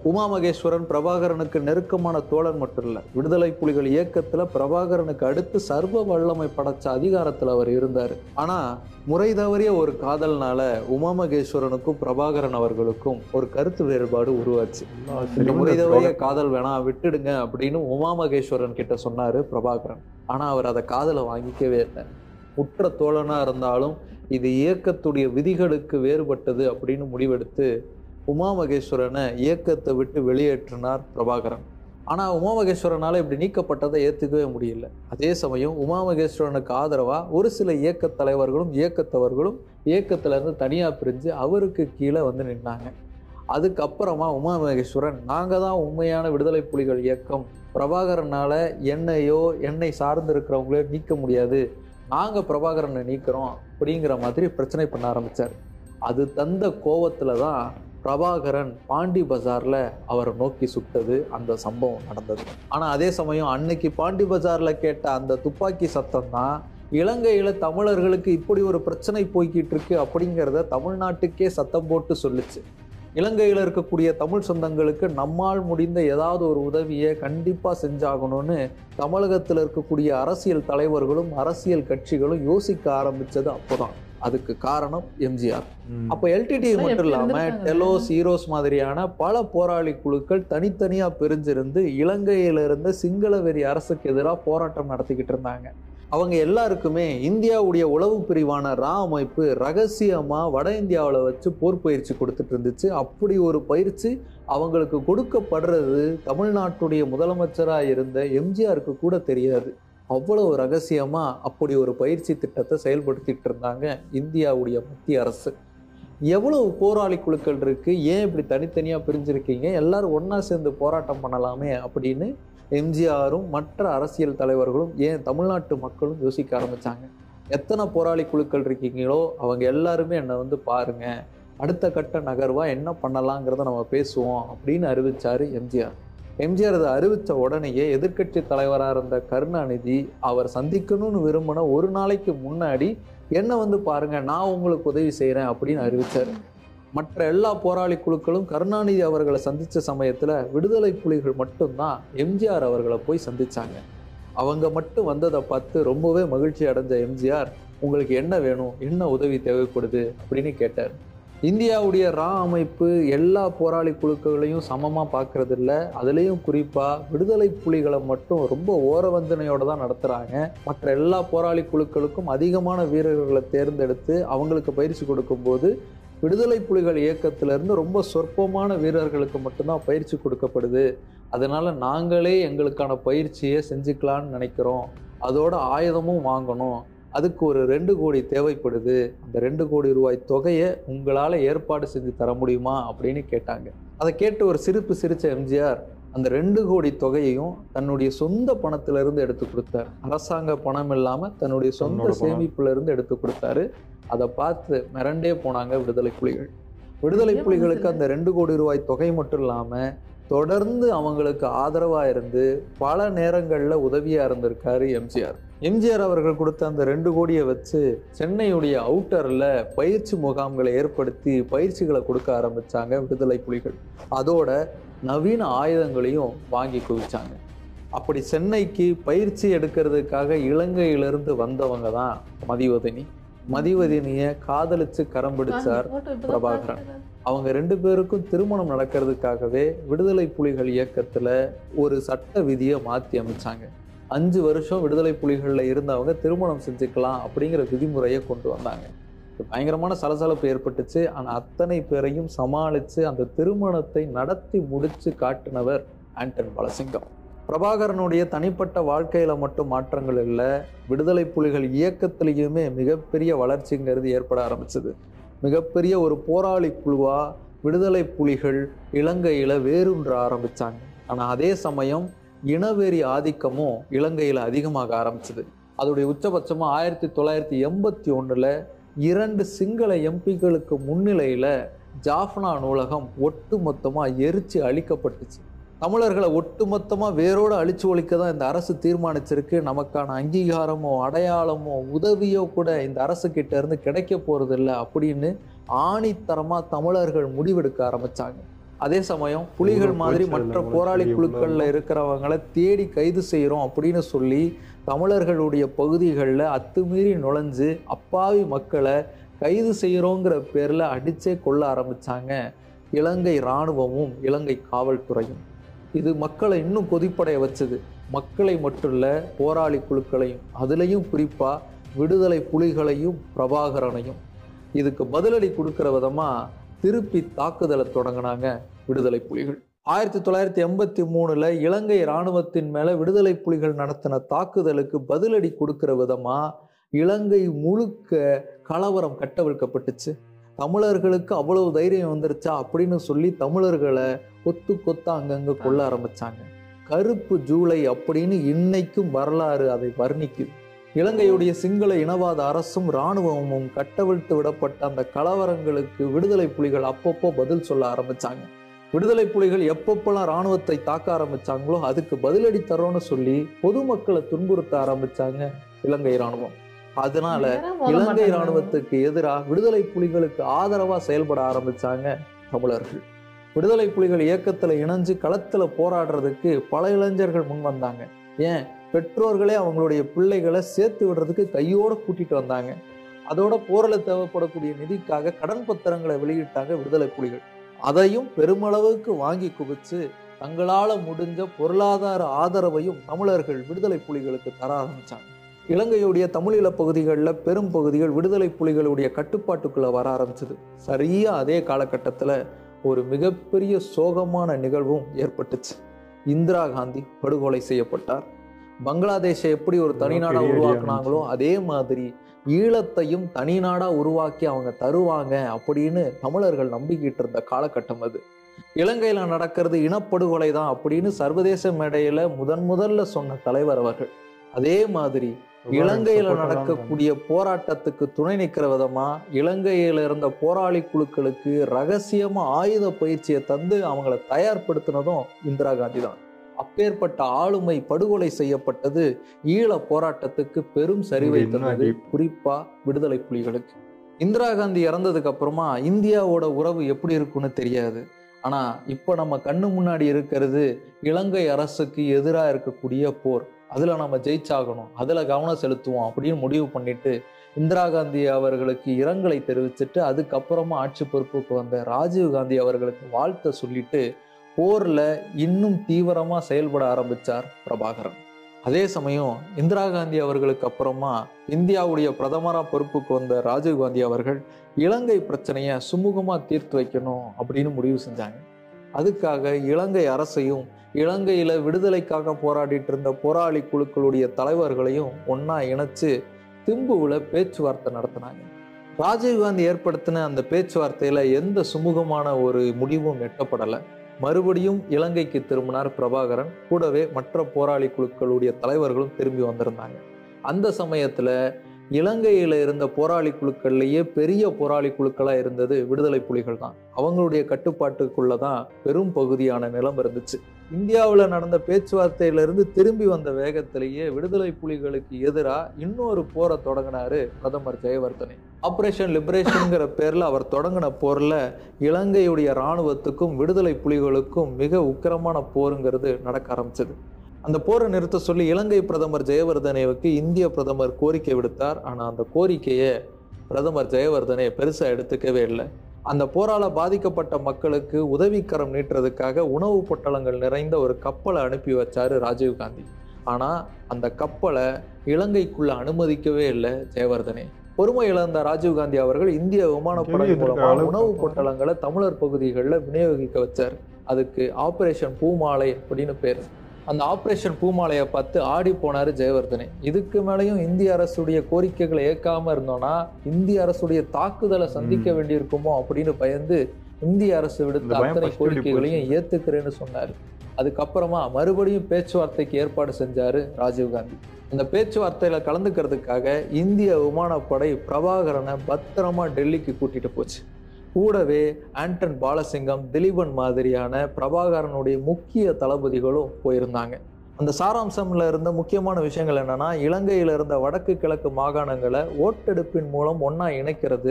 உமா மகேஸ்வரன் பிரபாகரனுக்கு நெருக்கமான தோழர் மட்டும் இல்ல விடுதலை புலிகள் இயக்கத்துல பிரபாகரனுக்கு அடுத்து சர்வ வல்லமை படைச்ச அதிகாரத்துல அவர் இருந்தார் ஆனா முறை தவறிய ஒரு காதல்னால உமா மகேஸ்வரனுக்கும் பிரபாகரன் அவர்களுக்கும் ஒரு கருத்து வேறுபாடு உருவாச்சு இந்த முறை தவறிய காதல் வேணாம் விட்டுடுங்க அப்படின்னு உமா மகேஸ்வரன் கிட்ட சொன்னாரு பிரபாகரன் ஆனா அவர் அதை காதலை வாங்கிக்கவே இல்லை உற்ற தோழனா இருந்தாலும் இது இயக்கத்துடைய விதிகளுக்கு வேறுபட்டது அப்படின்னு முடிவெடுத்து உமா மகேஸ்வரனை இயக்கத்தை விட்டு வெளியேற்றினார் பிரபாகரன் ஆனா உமா மகேஸ்வரனால இப்படி நீக்கப்பட்டதை ஏத்துக்கவே முடியல அதே சமயம் உமா மகேஸ்வரனுக்கு ஆதரவா ஒரு சில இயக்க தலைவர்களும் இயக்கத்தவர்களும் இயக்கத்துல இருந்து தனியா பிரிஞ்சு அவருக்கு கீழே வந்து நின்னாங்க அதுக்கப்புறமா உமா மகேஸ்வரன் நாங்க தான் உண்மையான விடுதலை புலிகள் இயக்கம் பிரபாகரனால என்னையோ என்னை சார்ந்து இருக்கிறவங்களே நீக்க முடியாது நாங்க பிரபாகரனை நீக்கிறோம் அப்படிங்கிற மாதிரி பிரச்சனை பண்ண ஆரம்பிச்சார் அது தந்த கோவத்துல தான் பிரபாகரன் பாண்டி பஜார்ல அவரை நோக்கி சுட்டது அந்த சம்பவம் நடந்தது ஆனா அதே சமயம் அன்னைக்கு பாண்டி பஜார்ல கேட்ட அந்த துப்பாக்கி சத்தம் தான் இலங்கையில தமிழர்களுக்கு இப்படி ஒரு பிரச்சனை போய்கிட்டு இருக்கு அப்படிங்கிறத தமிழ்நாட்டுக்கே சத்தம் போட்டு சொல்லுச்சு இலங்கையில் இருக்கக்கூடிய தமிழ் சொந்தங்களுக்கு நம்மால் முடிந்த ஏதாவது ஒரு உதவியை கண்டிப்பாக செஞ்சாகணும்னு தமிழகத்தில் இருக்கக்கூடிய அரசியல் தலைவர்களும் அரசியல் கட்சிகளும் யோசிக்க ஆரம்பிச்சது அப்போதான் அதுக்கு காரணம் எம்ஜிஆர் அப்போ எல்டிடி மட்டும் இல்லாம டெலோஸ் ஹீரோஸ் மாதிரியான பல போராளி குழுக்கள் தனித்தனியா பிரிஞ்சிருந்து இலங்கையில இருந்த சிங்கள வெறி அரசுக்கு எதிராக போராட்டம் நடத்திக்கிட்டு இருந்தாங்க அவங்க எல்லாருக்குமே இந்தியாவுடைய உளவு பிரிவான ரா அமைப்பு ரகசியமா வட இந்தியாவில் வச்சு போர் பயிற்சி கொடுத்துட்டு இருந்துச்சு அப்படி ஒரு பயிற்சி அவங்களுக்கு கொடுக்கப்படுறது தமிழ்நாட்டுடைய முதலமைச்சராக இருந்த எம்ஜிஆருக்கு கூட தெரியாது அவ்வளவு ரகசியமா அப்படி ஒரு பயிற்சி திட்டத்தை செயல்படுத்திட்டு இருந்தாங்க இந்தியாவுடைய மத்திய அரசு எவ்வளவு போராளி குழுக்கள் இருக்கு ஏன் இப்படி தனித்தனியா பிரிஞ்சிருக்கீங்க எல்லாரும் ஒண்ணா சேர்ந்து போராட்டம் பண்ணலாமே அப்படின்னு எம்ஜிஆரும் மற்ற அரசியல் தலைவர்களும் ஏன் தமிழ்நாட்டு மக்களும் யோசிக்க ஆரம்பிச்சாங்க எத்தனை போராளி குழுக்கள் இருக்கீங்களோ அவங்க எல்லாருமே என்னை வந்து பாருங்க அடுத்த கட்ட நகர்வா என்ன பண்ணலாங்கிறத நம்ம பேசுவோம் அப்படின்னு அறிவிச்சாரு எம்ஜிஆர் எம்ஜிஆர் அதை அறிவித்த உடனேயே எதிர்க்கட்சி தலைவராக இருந்த கருணாநிதி அவர் சந்திக்கணும்னு விரும்பின ஒரு நாளைக்கு முன்னாடி என்ன வந்து பாருங்க நான் உங்களுக்கு உதவி செய்கிறேன் அப்படின்னு அறிவிச்சார் மற்ற எல்லா போராளி குழுக்களும் கருணாநிதி அவர்களை சந்தித்த சமயத்தில் விடுதலை புலிகள் மட்டும்தான் எம்ஜிஆர் அவர்களை போய் சந்திச்சாங்க அவங்க மட்டும் வந்ததை பார்த்து ரொம்பவே மகிழ்ச்சி அடைஞ்ச எம்ஜிஆர் உங்களுக்கு என்ன வேணும் என்ன உதவி தேவைப்படுது அப்படின்னு கேட்டார் இந்தியாவுடைய ரா அமைப்பு எல்லா போராளி குழுக்களையும் சமமாக பார்க்கறது இல்ல அதுலேயும் குறிப்பாக விடுதலை புலிகளை மட்டும் ரொம்ப ஓரவஞ்சனையோட தான் நடத்துகிறாங்க மற்ற எல்லா போராளி குழுக்களுக்கும் அதிகமான வீரர்களை தேர்ந்தெடுத்து அவங்களுக்கு பயிற்சி கொடுக்கும்போது விடுதலை புலிகள் இயக்கத்திலிருந்து ரொம்ப சொற்பமான வீரர்களுக்கு மட்டும்தான் பயிற்சி கொடுக்கப்படுது அதனால நாங்களே எங்களுக்கான பயிற்சியை செஞ்சுக்கலான்னு நினைக்கிறோம் அதோட ஆயுதமும் வாங்கணும் அதுக்கு ஒரு ரெண்டு கோடி தேவைப்படுது அந்த ரெண்டு கோடி ரூபாய் தொகையை உங்களால் ஏற்பாடு செஞ்சு தர முடியுமா அப்படின்னு கேட்டாங்க அதை கேட்டு ஒரு சிரிப்பு சிரிச்ச எம்ஜிஆர் அந்த ரெண்டு கோடி தொகையையும் தன்னுடைய சொந்த பணத்துல இருந்து எடுத்து கொடுத்தார் அரசாங்க பணம் இல்லாம தன்னுடைய சொந்த தன்னோட பணம். சேமிப்புல இருந்து எடுத்து கொடுத்தாரு அதை பார்த்து மிரண்டே போனாங்க விடுதலை புலிகள் விடுதலை புலிகளுக்கு அந்த ரெண்டு கோடி ரூபாய் தொகை மட்டும் இல்லாம தொடர்ந்து அவங்களுக்கு ஆதரவா இருந்து பல நேரங்கள்ல உதவியா இருந்திருக்காரு எம்ஜிஆர் எம்ஜிஆர் அவர்கள் கொடுத்த அந்த ரெண்டு கோடியை வச்சு சென்னையுடைய அவுட்டர்ல பயிற்சி முகாம்களை ஏற்படுத்தி பயிற்சிகளை கொடுக்க ஆரம்பிச்சாங்க விடுதலை புலிகள் அதோட நவீன ஆயுதங்களையும் வாங்கி குவிச்சாங்க அப்படி சென்னைக்கு பயிற்சி எடுக்கிறதுக்காக இலங்கையிலிருந்து வந்தவங்க தான் மதிவதனி மதிவதனிய காதலிச்சு கரம் பிடிச்சார் பிரபாகரன் அவங்க ரெண்டு பேருக்கும் திருமணம் நடக்கிறதுக்காகவே விடுதலை புலிகள் இயக்கத்துல ஒரு சட்ட விதியை மாத்தி அமைச்சாங்க அஞ்சு வருஷம் விடுதலை புலிகள்ல இருந்தவங்க திருமணம் செஞ்சுக்கலாம் அப்படிங்கிற விதிமுறையை கொண்டு வந்தாங்க இது பயங்கரமான சலசலப்பு ஏற்பட்டுச்சு ஆனா அத்தனை பேரையும் சமாளிச்சு அந்த திருமணத்தை நடத்தி முடிச்சு காட்டினவர் ஆண்டன் பாலசிங்கம் பிரபாகரனுடைய தனிப்பட்ட வாழ்க்கையில மட்டும் மாற்றங்கள் இல்லை விடுதலை புலிகள் இயக்கத்திலையுமே மிகப்பெரிய வளர்ச்சிங்கிறது ஏற்பட ஆரம்பிச்சது மிகப்பெரிய ஒரு போராளி குழுவா விடுதலை புலிகள் இலங்கையில வேரூன்ற ஆரம்பிச்சாங்க ஆனா அதே சமயம் இனவெறி ஆதிக்கமும் இலங்கையில அதிகமாக ஆரம்பிச்சது அதோடைய உச்சபட்சமா ஆயிரத்தி தொள்ளாயிரத்தி எண்பத்தி ஒண்ணுல இரண்டு சிங்கள எம்பிக்களுக்கு முன்னிலையில ஜாஃப்னா நூலகம் ஒட்டு மொத்தமா எரிச்சு அழிக்கப்பட்டுச்சு தமிழர்களை ஒட்டுமொத்தமா வேரோட அழிச்சு ஒழிக்க தான் இந்த அரசு தீர்மானிச்சிருக்கு நமக்கான அங்கீகாரமோ அடையாளமோ உதவியோ கூட இந்த அரசு கிட்ட இருந்து கிடைக்க போறது இல்லை அப்படின்னு ஆணித்தரமா தமிழர்கள் முடிவெடுக்க ஆரம்பிச்சாங்க அதே சமயம் புலிகள் இவ்வளவு மாதிரி போச்சு மற்ற அதுல போராளி உங்களுக்கு குழுக்கள்ல இவ்வளவு இருக்கிறவங்கள தேடி கைது செய்கிறோம் அப்படின்னு சொல்லி தமிழர்களுடைய பகுதிகளில் அத்துமீறி நுழைஞ்சு அப்பாவி மக்களை கைது செய்கிறோங்கிற பேரில் அடிச்சே கொள்ள ஆரம்பிச்சாங்க இலங்கை இராணுவமும் இலங்கை காவல்துறையும் இது மக்களை இன்னும் கொதிப்படைய வச்சது மக்களை மட்டும் இல்ல போராளி குழுக்களையும் அதுலேயும் குறிப்பாக விடுதலை புலிகளையும் பிரபாகரனையும் இதுக்கு பதிலடி கொடுக்கிற விதமா திருப்பி தாக்குதலை தொடங்கினாங்க விடுதலை புலிகள் ஆயிரத்தி தொள்ளாயிரத்தி எண்பத்தி மூணுல இலங்கை இராணுவத்தின் மேல விடுதலை புலிகள் நடத்தின தாக்குதலுக்கு பதிலடி கொடுக்கிற விதமா இலங்கை முழுக்க கலவரம் கட்டவிழ்க்கப்பட்டுச்சு தமிழர்களுக்கு அவ்வளவு தைரியம் வந்துருச்சா அப்படின்னு சொல்லி தமிழர்களை கொத்து கொத்தா அங்கங்க கொல்ல ஆரம்பிச்சாங்க கருப்பு ஜூலை அப்படின்னு இன்னைக்கும் வரலாறு அதை வர்ணிக்குது இலங்கையுடைய சிங்கள இனவாத அரசும் இராணுவமும் கட்டவிழ்த்து விடப்பட்ட அந்த கலவரங்களுக்கு விடுதலை புலிகள் அப்பப்போ பதில் சொல்ல ஆரம்பிச்சாங்க விடுதலை புலிகள் எப்பப்பெல்லாம் இராணுவத்தை தாக்க ஆரம்பிச்சாங்களோ அதுக்கு பதிலடி தரோன்னு சொல்லி பொதுமக்களை துன்புறுத்த ஆரம்பிச்சாங்க இலங்கை இராணுவம் அதனால இலங்கை இராணுவத்துக்கு எதிராக விடுதலை புலிகளுக்கு ஆதரவா செயல்பட ஆரம்பிச்சாங்க தமிழர்கள் விடுதலை புலிகள் இயக்கத்துல இணைஞ்சு களத்துல போராடுறதுக்கு பல இளைஞர்கள் முன் வந்தாங்க ஏன் பெற்றோர்களே அவங்களுடைய பிள்ளைகளை சேர்த்து விடுறதுக்கு கையோட கூட்டிட்டு வந்தாங்க அதோட போரில் தேவைப்படக்கூடிய நிதிக்காக கடன் பத்திரங்களை வெளியிட்டாங்க விடுதலை புலிகள் அதையும் பெருமளவுக்கு வாங்கி குவிச்சு தங்களால முடிஞ்ச பொருளாதார ஆதரவையும் தமிழர்கள் விடுதலை புலிகளுக்கு தர ஆரம்பிச்சாங்க இலங்கையுடைய தமிழீழ பகுதிகளில் பெரும் பகுதிகள் விடுதலை புலிகளுடைய கட்டுப்பாட்டுக்குள்ள வர ஆரம்பிச்சது சரியா அதே காலகட்டத்தில் ஒரு மிகப்பெரிய சோகமான நிகழ்வும் ஏற்பட்டுச்சு இந்திரா காந்தி படுகொலை செய்யப்பட்டார் பங்களாதேஷை எப்படி ஒரு தனிநாடா பெரிய அடி உருவாக்குனாங்களோ அதே மாதிரி ஈழத்தையும் தனிநாடா உருவாக்கி அவங்க தருவாங்க அப்படின்னு தமிழர்கள் நம்பிக்கிட்டு இருந்த காலகட்டம் அது இலங்கையில நடக்கிறது இனப்படுகொலை தான் அப்படின்னு சர்வதேச மேடையில முதன் முதல்ல சொன்ன தலைவர் அவர்கள் அதே மாதிரி இலங்கையில நடக்கக்கூடிய போராட்டத்துக்கு துணை நிற்கிற விதமா இலங்கையில இருந்த போராளி குழுக்களுக்கு ரகசியமா ஆயுத பயிற்சியை தந்து அவங்கள தயார்படுத்தினதும் இந்திரா காந்தி தான் அப்பேற்பட்ட ஆளுமை படுகொலை செய்யப்பட்டது ஈழ போராட்டத்துக்கு பெரும் சரிவை இது இன்னும் தந்தது deep. குறிப்பா விடுதலை புலிகளுக்கு இந்திரா காந்தி இறந்ததுக்கு அப்புறமா இந்தியாவோட உறவு எப்படி இருக்குன்னு தெரியாது ஆனா இப்ப நம்ம கண்ணு முன்னாடி இருக்கிறது இலங்கை அரசுக்கு எதிராக இருக்கக்கூடிய போர் அதுல நம்ம ஜெயிச்சாகணும் அதுல கவனம் செலுத்துவோம் அப்படின்னு முடிவு பண்ணிட்டு இந்திரா காந்தி அவர்களுக்கு இரங்கலை தெரிவிச்சுட்டு அதுக்கப்புறமா ஆட்சி பொறுப்புக்கு வந்த ராஜீவ் காந்தி அவர்களுக்கு வாழ்த்த சொல்லிட்டு போர்ல இன்னும் தீவிரமா செயல்பட ஆரம்பிச்சார் பிரபாகரன் அதே சமயம் இந்திரா காந்தி அவர்களுக்கு அப்புறமா இந்தியாவுடைய பிரதமரா பொறுப்புக்கு வந்த ராஜீவ் காந்தி அவர்கள் இலங்கை பிரச்சனையை சுமூகமா தீர்த்து வைக்கணும் அப்படின்னு முடிவு செஞ்சாங்க அதுக்காக இலங்கை அரசையும் இலங்கையில விடுதலைக்காக போராடிட்டு இருந்த போராளி குழுக்களுடைய தலைவர்களையும் ஒண்ணா இணைச்சு திம்புவில் பேச்சுவார்த்தை நடத்தினாங்க ராஜீவ்காந்தி ஏற்படுத்தின அந்த பேச்சுவார்த்தையில எந்த சுமூகமான ஒரு முடிவும் எட்டப்படலை மறுபடியும் இலங்கைக்கு திரும்பினார் பிரபாகரன் கூடவே மற்ற போராளி குழுக்களுடைய தலைவர்களும் திரும்பி வந்திருந்தாங்க அந்த சமயத்துல இலங்கையில இருந்த போராளி குழுக்கள்லயே பெரிய போராளி குழுக்களா இருந்தது விடுதலை புலிகள் தான் அவங்களுடைய கட்டுப்பாட்டுக்குள்ள தான் பெரும் பகுதியான நிலம் இருந்துச்சு இந்தியாவுல நடந்த பேச்சுவார்த்தையில இருந்து திரும்பி வந்த வேகத்திலேயே விடுதலை புலிகளுக்கு எதிராக இன்னொரு போரை தொடங்கினாரு பிரதமர் ஜெயவர்தனே ஆபரேஷன் லிபரேஷன்ங்கிற பேர்ல அவர் தொடங்கின போர்ல இலங்கையுடைய இராணுவத்துக்கும் விடுதலை புலிகளுக்கும் மிக உக்கிரமான போருங்கிறது நடக்க ஆரம்பிச்சது அந்த போரை நிறுத்த சொல்லி இலங்கை பிரதமர் ஜெயவர்தனேவுக்கு இந்திய பிரதமர் கோரிக்கை விடுத்தார் ஆனா அந்த கோரிக்கையை பிரதமர் ஜெயவர்தனே பெருசா எடுத்துக்கவே இல்லை அந்த போரால பாதிக்கப்பட்ட மக்களுக்கு உதவிக்கரம் நீட்டுறதுக்காக உணவு பொட்டலங்கள் நிறைந்த ஒரு கப்பலை அனுப்பி வச்சாரு ராஜீவ்காந்தி ஆனா அந்த கப்பலை இலங்கைக்குள்ள அனுமதிக்கவே இல்லை ஜெயவர்தனே பொறுமை இழந்த ராஜீவ்காந்தி அவர்கள் இந்திய விமானப்படை கேள்வி மூலமா எதிர்க்க உணவு அளவுக்கு பொட்டலங்களை தமிழர் பகுதிகளில் விநியோகிக்க வச்சார் அதுக்கு ஆபரேஷன் பூமாலை அப்படின்னு பேர் அந்த ஆபரேஷன் பூமாலையை பார்த்து ஆடி போனாரு ஜெயவர்தனே இதுக்கு மேலேயும் இந்திய அரசுடைய கோரிக்கைகளை ஏற்காம இருந்தோம்னா இந்திய அரசுடைய தாக்குதலை சந்திக்க ம். வேண்டியிருக்குமோ அப்படின்னு பயந்து இந்திய அரசு இந்த விடுத்த பயம் அத்தனை first இப்படி கோரிக்கைகளையும் ஏத்துக்கிறேன்னு சொன்னாரு அதுக்கப்புறமா மறுபடியும் பேச்சுவார்த்தைக்கு ஏற்பாடு செஞ்சாரு ராஜீவ்காந்தி அந்த பேச்சுவார்த்தையில கலந்துக்கிறதுக்காக இந்திய விமானப்படை பிரபாகரனை பத்திரமா டெல்லிக்கு கூட்டிட்டு போச்சு கூடவே ஆண்டன் பாலசிங்கம் திலீபன் மாதிரியான பிரபாகரனுடைய முக்கிய தளபதிகளும் போயிருந்தாங்க அந்த சாராம்சம்ல இருந்த முக்கியமான விஷயங்கள் என்னன்னா இலங்கையில இருந்த வடக்கு கிழக்கு மாகாணங்களை ஓட்டெடுப்பின் மூலம் ஒண்ணா இணைக்கிறது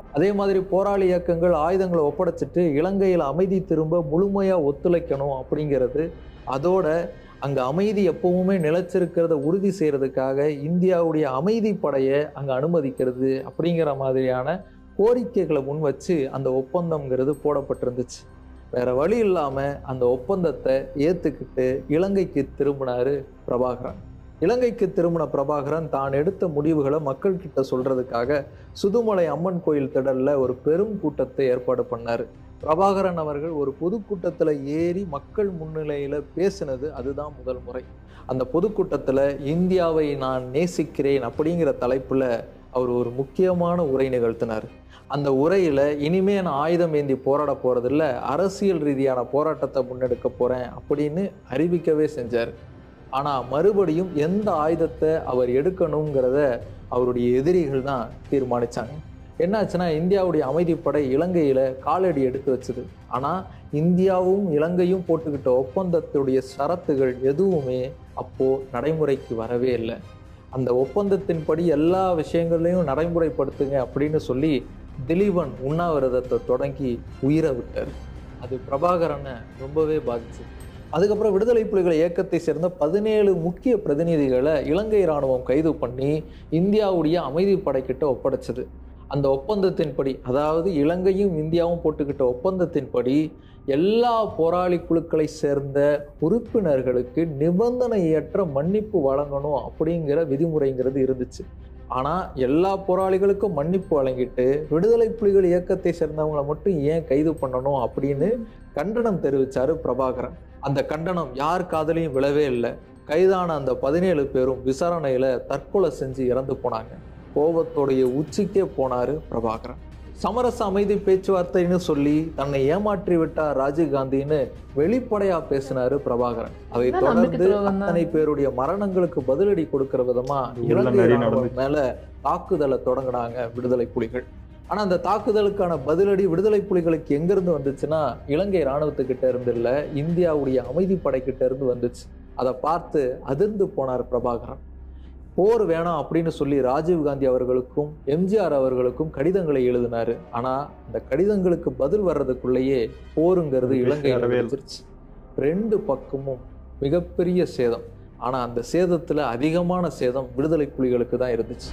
அதே மாதிரி போராளி இயக்கங்கள் ஆயுதங்களை ஒப்படைச்சிட்டு இலங்கையில் அமைதி திரும்ப முழுமையாக ஒத்துழைக்கணும் அப்படிங்கிறது அதோட அங்கே அமைதி எப்பவுமே நிலைச்சிருக்கிறத உறுதி செய்யறதுக்காக இந்தியாவுடைய அமைதி படையை அங்கே அனுமதிக்கிறது அப்படிங்கிற மாதிரியான கோரிக்கைகளை முன் வச்சு அந்த ஒப்பந்தம்ங்கிறது போடப்பட்டிருந்துச்சு வேற வழி இல்லாமல் அந்த ஒப்பந்தத்தை ஏற்றுக்கிட்டு இலங்கைக்கு திரும்பினாரு பிரபாகரன் இலங்கைக்கு திரும்பின பிரபாகரன் தான் எடுத்த முடிவுகளை மக்கள்கிட்ட சொல்றதுக்காக சுதுமலை அம்மன் கோயில் திடல்ல ஒரு பெரும் கூட்டத்தை ஏற்பாடு பண்ணாரு பிரபாகரன் அவர்கள் ஒரு பொதுக்கூட்டத்தில் ஏறி மக்கள் முன்னிலையில பேசினது அதுதான் முதல் முறை அந்த பொதுக்கூட்டத்தில் இந்தியாவை நான் நேசிக்கிறேன் அப்படிங்கிற தலைப்புல அவர் ஒரு முக்கியமான உரை நிகழ்த்தினார் அந்த உரையில இனிமே நான் ஆயுதம் ஏந்தி போராட போறதில்ல அரசியல் ரீதியான போராட்டத்தை முன்னெடுக்க போறேன் அப்படின்னு அறிவிக்கவே செஞ்சார் ஆனா மறுபடியும் எந்த ஆயுதத்தை அவர் எடுக்கணுங்கிறத அவருடைய எதிரிகள் தான் தீர்மானிச்சாங்க என்னாச்சுன்னா இந்தியாவுடைய அமைதிப்படை இலங்கையில காலடி எடுத்து வச்சுது ஆனா இந்தியாவும் இலங்கையும் போட்டுக்கிட்ட ஒப்பந்தத்துடைய ஷரத்துகள் எதுவுமே அப்போ நடைமுறைக்கு வரவே இல்லை அந்த ஒப்பந்தத்தின்படி எல்லா விஷயங்களையும் நடைமுறைப்படுத்துங்க அப்படின்னு சொல்லி திலீபன் உண்ணாவிரதத்தை தொடங்கி உயிரை விட்டார் அது பிரபாகரனை ரொம்பவே பாதிச்சு அதுக்கப்புறம் விடுதலை புலிகள் இயக்கத்தை சேர்ந்த பதினேழு முக்கிய பிரதிநிதிகளை இலங்கை இராணுவம் கைது பண்ணி இந்தியாவுடைய அமைதி படைக்கிட்ட ஒப்படைச்சது அந்த ஒப்பந்தத்தின்படி அதாவது இலங்கையும் இந்தியாவும் போட்டுக்கிட்ட ஒப்பந்தத்தின்படி எல்லா போராளி குழுக்களை சேர்ந்த உறுப்பினர்களுக்கு நிபந்தனையற்ற மன்னிப்பு வழங்கணும் அப்படிங்கிற விதிமுறைங்கிறது இருந்துச்சு ஆனால் எல்லா போராளிகளுக்கும் மன்னிப்பு வழங்கிட்டு விடுதலை புலிகள் இயக்கத்தை சேர்ந்தவங்களை மட்டும் ஏன் கைது பண்ணணும் அப்படின்னு கண்டனம் தெரிவிச்சாரு பிரபாகரன் அந்த கண்டனம் யார் காதலையும் விழவே இல்லை கைதான அந்த பதினேழு பேரும் விசாரணையில தற்கொலை செஞ்சு இறந்து போனாங்க கோபத்தோடைய உச்சிக்கே போனாரு பிரபாகரன் சமரச அமைதி பேச்சுவார்த்தைன்னு சொல்லி தன்னை ஏமாற்றி விட்டார் ராஜீவ் காந்தின்னு வெளிப்படையா பேசினாரு பிரபாகரன் அதை என்ன தொடர்ந்து நம்பிக்கை துரோகம் தான்? அத்தனை பேருடைய மரணங்களுக்கு பதிலடி கொடுக்கிற விதமா உள்ள இலங்கை நிறைய ராணுவம் நடந்துச்சு. மேல தாக்குதலை தொடங்கினாங்க விடுதலை புலிகள் ஆனா அந்த தாக்குதலுக்கான பதிலடி விடுதலை புலிகளுக்கு எங்கிருந்து வந்துச்சுன்னா இலங்கை இராணுவத்துக்கிட்ட இருந்து இல்ல இந்தியாவுடைய அமைதி படைக்கிட்ட இருந்து வந்துச்சு அதை பார்த்து அதிர்ந்து போனார் பிரபாகரன் போர் வேணாம் அப்படின்னு சொல்லி ராஜீவ் காந்தி அவர்களுக்கும் எம்ஜிஆர் அவர்களுக்கும் கடிதங்களை எழுதினாரு ஆனா அந்த கடிதங்களுக்கு பதில் வர்றதுக்குள்ளேயே போருங்கிறது அது இலங்கை வரவே இல்லை. வந்துருச்சு ரெண்டு பக்கமும் மிகப்பெரிய சேதம் ஆனா அந்த சேதத்துல அதிகமான சேதம் விடுதலை புலிகளுக்கு தான் இருந்துச்சு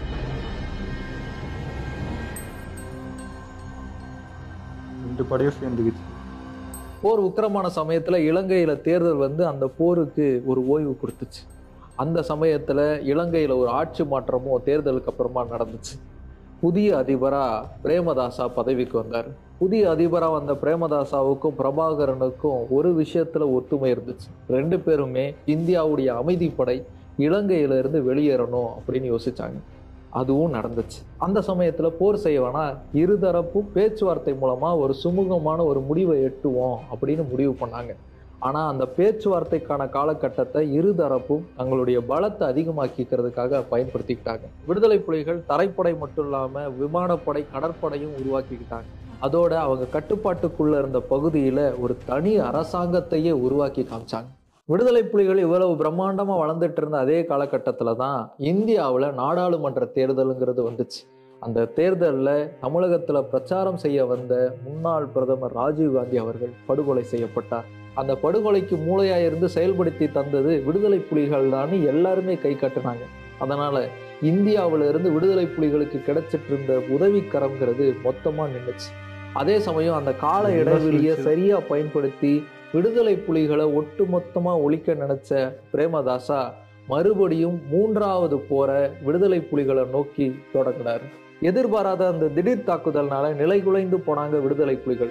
ரெண்டு படையும் சேர்ந்துக்குச்சு போர் உக்கிரமான சமயத்துல இலங்கையில தேர்தல் வந்து அந்த போருக்கு ஒரு ஓய்வு கொடுத்துச்சு அந்த சமயத்துல இலங்கையில ஒரு ஆட்சி மாற்றமும் தேர்தலுக்கு அப்புறமா நடந்துச்சு புதிய அதிபரா பிரேமதாசா பதவிக்கு வந்தார் புதிய அதிபரா வந்த பிரேமதாசாவுக்கும் பிரபாகரனுக்கும் ஒரு விஷயத்துல ஒத்துமை இருந்துச்சு ரெண்டு பேருமே இந்தியாவுடைய அமைதிப்படை இலங்கையில இருந்து வெளியேறணும் அப்படின்னு யோசிச்சாங்க அதுவும் நடந்துச்சு அந்த சமயத்துல போர் செய்யவேனா இருதரப்பும் பேச்சுவார்த்தை மூலமா ஒரு சுமூகமான ஒரு முடிவை எட்டுவோம் அப்படின்னு முடிவு பண்ணாங்க ஆனா அந்த பேச்சுவார்த்தைக்கான காலகட்டத்தை இருதரப்பும் தங்களுடைய பலத்தை அதிகமாக்கிக்கிறதுக்காக பயன்படுத்திக்கிட்டாங்க விடுதலை புலிகள் தரைப்படை மட்டும் இல்லாம விமானப்படை கடற்படையும் உருவாக்கிக்கிட்டாங்க அதோட அவங்க கட்டுப்பாட்டுக்குள்ள இருந்த பகுதியில ஒரு தனி அரசாங்கத்தையே உருவாக்கி காமிச்சாங்க விடுதலை புலிகள் இவ்வளவு பிரம்மாண்டமா வளர்ந்துட்டு இருந்த அதே காலகட்டத்துல தான் இந்தியாவுல நாடாளுமன்ற தேர்தலுங்கிறது வந்துச்சு அந்த தேர்தல்ல தமிழகத்துல பிரச்சாரம் செய்ய வந்த முன்னாள் பிரதமர் ராஜீவ் காந்தி அவர்கள் படுகொலை செய்யப்பட்டார் அந்த படுகொலைக்கு மூளையா இருந்து செயல்படுத்தி தந்தது விடுதலை புலிகள் தான் எல்லாருமே கை கட்டுனாங்க அதனால இந்தியாவில இருந்து விடுதலை புலிகளுக்கு கிடைச்சிட்டு இருந்த உதவிக்கரம்ங்கிறது மொத்தமா நின்றுச்சு அதே சமயம் அந்த கால என்ன இடைவெளியை சொல்லுச்சு? சரியா பயன்படுத்தி விடுதலை புலிகளை ஒட்டுமொத்தமா ஒழிக்க நினைச்ச பிரேமதாசா மறுபடியும் மூன்றாவது போரை விடுதலை புலிகளை நோக்கி தொடங்கினார் எதிர்பாராத அந்த திடீர் தாக்குதல்னால நிலைகுலைந்து போனாங்க விடுதலை புலிகள்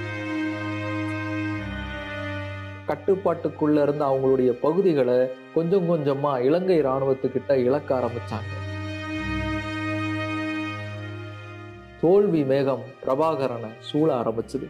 கட்டுப்பாட்டுக்குள்ள இருந்த அவங்களுடைய பகுதிகளை கொஞ்சம் கொஞ்சமா இலங்கை இராணுவத்துக்கிட்ட இழக்க ஆரம்பிச்சாங்க தோல்வி மேகம் பிரபாகரனை சூழ ஆரம்பிச்சது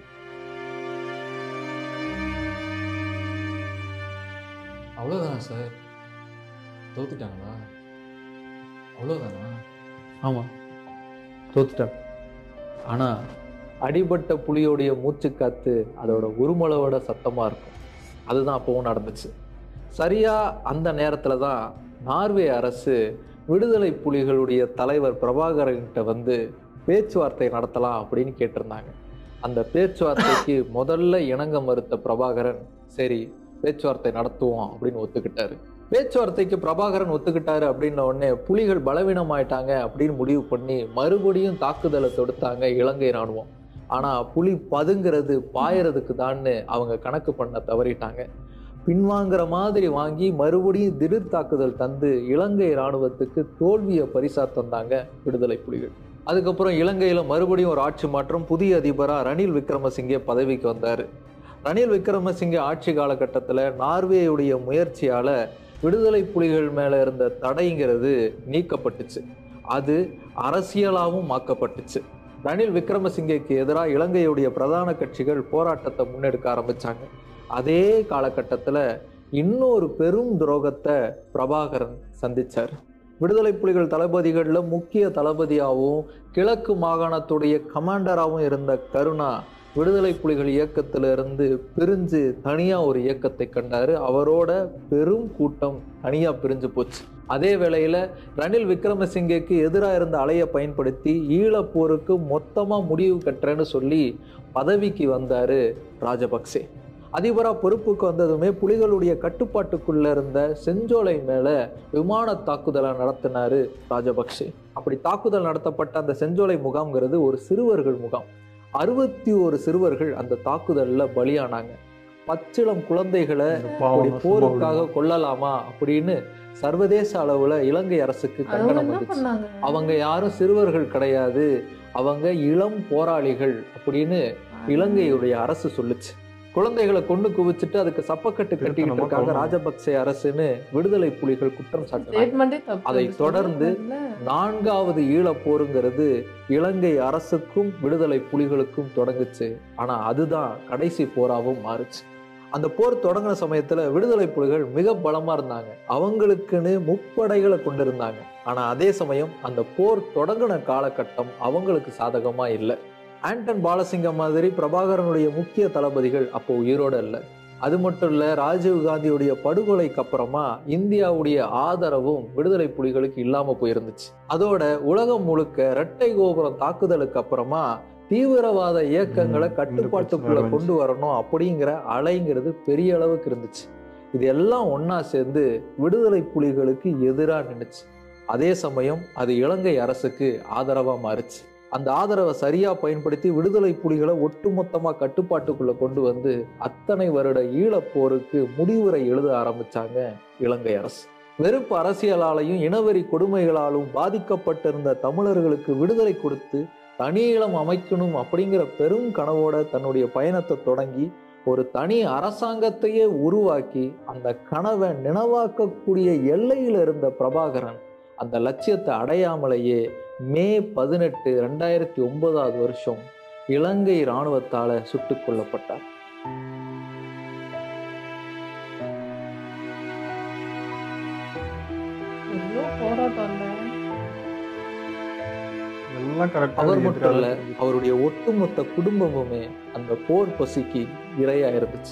அவ்வளோதானா சார் தோத்துட்டாங்களா அவ்வளோதானா ஆமாம் தோத்துட்டாங்க ஆனால் அடிபட்ட புலியோடைய மூச்சுக்காத்து அதோட உருமளவோட சத்தமாக இருக்கும் அதுதான் அப்பவும் நடந்துச்சு சரியாக அந்த நேரத்தில் தான் நார்வே அரசு விடுதலை புலிகளுடைய தலைவர் பிரபாகரன்கிட்ட வந்து பேச்சுவார்த்தை நடத்தலாம் அப்படின்னு கேட்டிருந்தாங்க அந்த பேச்சுவார்த்தைக்கு முதல்ல இணங்க மறுத்த பிரபாகரன் சரி பேச்சுவார்த்தை நடத்துவோம் அப்படின்னு ஒத்துக்கிட்டாரு பேச்சுவார்த்தைக்கு பிரபாகரன் ஒத்துக்கிட்டாரு அப்படின்ன உடனே புலிகள் பலவீனமாயிட்டாங்க அப்படின்னு முடிவு பண்ணி மறுபடியும் தாக்குதலை தொடுத்தாங்க இலங்கை ராணுவம் ஆனா புலி பதுங்கிறது பாயறதுக்கு தான்னு அவங்க கணக்கு பண்ண தவறிட்டாங்க பின்வாங்குற மாதிரி வாங்கி மறுபடியும் திடீர் தாக்குதல் தந்து இலங்கை ராணுவத்துக்கு தோல்வியை பரிசா தந்தாங்க விடுதலை புலிகள் அதுக்கப்புறம் இலங்கையில மறுபடியும் ஒரு ஆட்சி மாற்றம் புதிய அதிபரா ரணில் விக்ரமசிங்கே பதவிக்கு வந்தாரு ரணில் விக்ரமசிங்கே ஆட்சி காலகட்டத்தில் நார்வேயுடைய முயற்சியால விடுதலை புலிகள் மேல இருந்த தடைங்கிறது நீக்கப்பட்டுச்சு அது அரசியலாகவும் ஆக்கப்பட்டுச்சு ரணில் விக்ரமசிங்கேக்கு எதிராக இலங்கையுடைய பிரதான கட்சிகள் போராட்டத்தை முன்னெடுக்க ஆரம்பிச்சாங்க அதே காலகட்டத்தில் இன்னொரு பெரும் துரோகத்தை பிரபாகரன் சந்திச்சார் விடுதலை புலிகள் தளபதிகளில் முக்கிய தளபதியாகவும் கிழக்கு மாகாணத்துடைய கமாண்டராகவும் இருந்த கருணா விடுதலை புலிகள் இயக்கத்திலிருந்து பிரிஞ்சு தனியாக ஒரு இயக்கத்தை கண்டாரு அவரோட பெரும் கூட்டம் தனியாக பிரிஞ்சு போச்சு அதே வேளையில் ரணில் விக்ரமசிங்கேக்கு எதிராக இருந்த அலையை பயன்படுத்தி ஈழப்போருக்கு மொத்தமாக முடிவு கட்டுறேன்னு சொல்லி பதவிக்கு வந்தார் ராஜபக்சே அதிபரா பொறுப்புக்கு வந்ததுமே புலிகளுடைய கட்டுப்பாட்டுக்குள்ள இருந்த செஞ்சோலை மேல விமான தாக்குதலை நடத்தினாரு ராஜபக்சே அப்படி தாக்குதல் நடத்தப்பட்ட அந்த செஞ்சோலை முகாம்ங்கிறது ஒரு சிறுவர்கள் முகாம் அறுபத்தி ஒரு சிறுவர்கள் அந்த தாக்குதல்ல பலியானாங்க பச்சிளம் குழந்தைகளை அப்படி போருக்காக கொல்லலாமா அப்படின்னு சர்வதேச அளவுல இலங்கை அரசுக்கு கண்டனம் வந்துச்சு அவங்க யாரும் சிறுவர்கள் கிடையாது அவங்க இளம் போராளிகள் அப்படின்னு இலங்கையுடைய அரசு சொல்லுச்சு குழந்தைகளை கொண்டு குவிச்சிட்டு அதுக்கு சப்பக்கட்டு கட்டிக்கிட்டு இருக்காங்க ராஜபக்சே அரசுன்னு விடுதலை புலிகள் குற்றம் சாட்டினாங்க அதை தொடர்ந்து நான்காவது ஈழப் போருங்கிறது இலங்கை அரசுக்கும் விடுதலை புலிகளுக்கும் தொடங்குச்சு ஆனா அதுதான் கடைசி போராவும் மாறுச்சு அந்த போர் தொடங்கின சமயத்துல விடுதலை புலிகள் மிக பலமா இருந்தாங்க அவங்களுக்குன்னு முப்படைகளை கொண்டிருந்தாங்க ஆனா அதே சமயம் அந்த போர் தொடங்கின காலகட்டம் அவங்களுக்கு சாதகமா இல்லை ஆண்டன் பாலசிங்கம் மாதிரி பிரபாகரனுடைய முக்கிய தளபதிகள் அப்போ உயிரோட இல்லை அது மட்டும் இல்ல ராஜீவ் காந்தியுடைய படுகொலைக்கு அப்புறமா இந்தியாவுடைய ஆதரவும் விடுதலை புலிகளுக்கு இல்லாம போயிருந்துச்சு அதோட உலகம் முழுக்க இரட்டை கோபுரம் தாக்குதலுக்கு அப்புறமா தீவிரவாத இயக்கங்களை கட்டுப்பாட்டுக்குள்ள கொண்டு வரணும் அப்படிங்கிற அலைங்கிறது பெரிய அளவுக்கு இருந்துச்சு இது எல்லாம் ஒன்னா சேர்ந்து விடுதலை புலிகளுக்கு எதிராக நின்றுச்சு அதே சமயம் அது இலங்கை அரசுக்கு ஆதரவா மாறுச்சு அந்த ஆதரவை சரியா பயன்படுத்தி விடுதலை புலிகளை ஒட்டுமொத்தமா கட்டுப்பாட்டுக்குள்ள கொண்டு வந்து அத்தனை வருட ஈழப்போருக்கு முடிவுரை எழுத ஆரம்பிச்சாங்க இலங்கை அரசு வெறுப்பு அரசியலாலையும் இனவெறி கொடுமைகளாலும் பாதிக்கப்பட்டிருந்த தமிழர்களுக்கு விடுதலை கொடுத்து தனியிலம் அமைக்கணும் அப்படிங்கிற பெரும் கனவோட தன்னுடைய பயணத்தை தொடங்கி ஒரு தனி அரசாங்கத்தையே உருவாக்கி அந்த கனவை நினைவாக்கக்கூடிய எல்லையில் இருந்த பிரபாகரன் அந்த லட்சியத்தை அடையாமலேயே மே பதினெட்டு ரெண்டாயிரத்தி ஒன்பதாவது வருஷம் இலங்கை இராணுவத்தால சுட்டுக் கொல்லப்பட்டார் எல்லாம் கரெக்டா அவர் மட்டும் இல்ல அவருடைய ஒட்டுமொத்த குடும்பமுமே அந்த போர் பசிக்கு இரையா இருந்துச்சு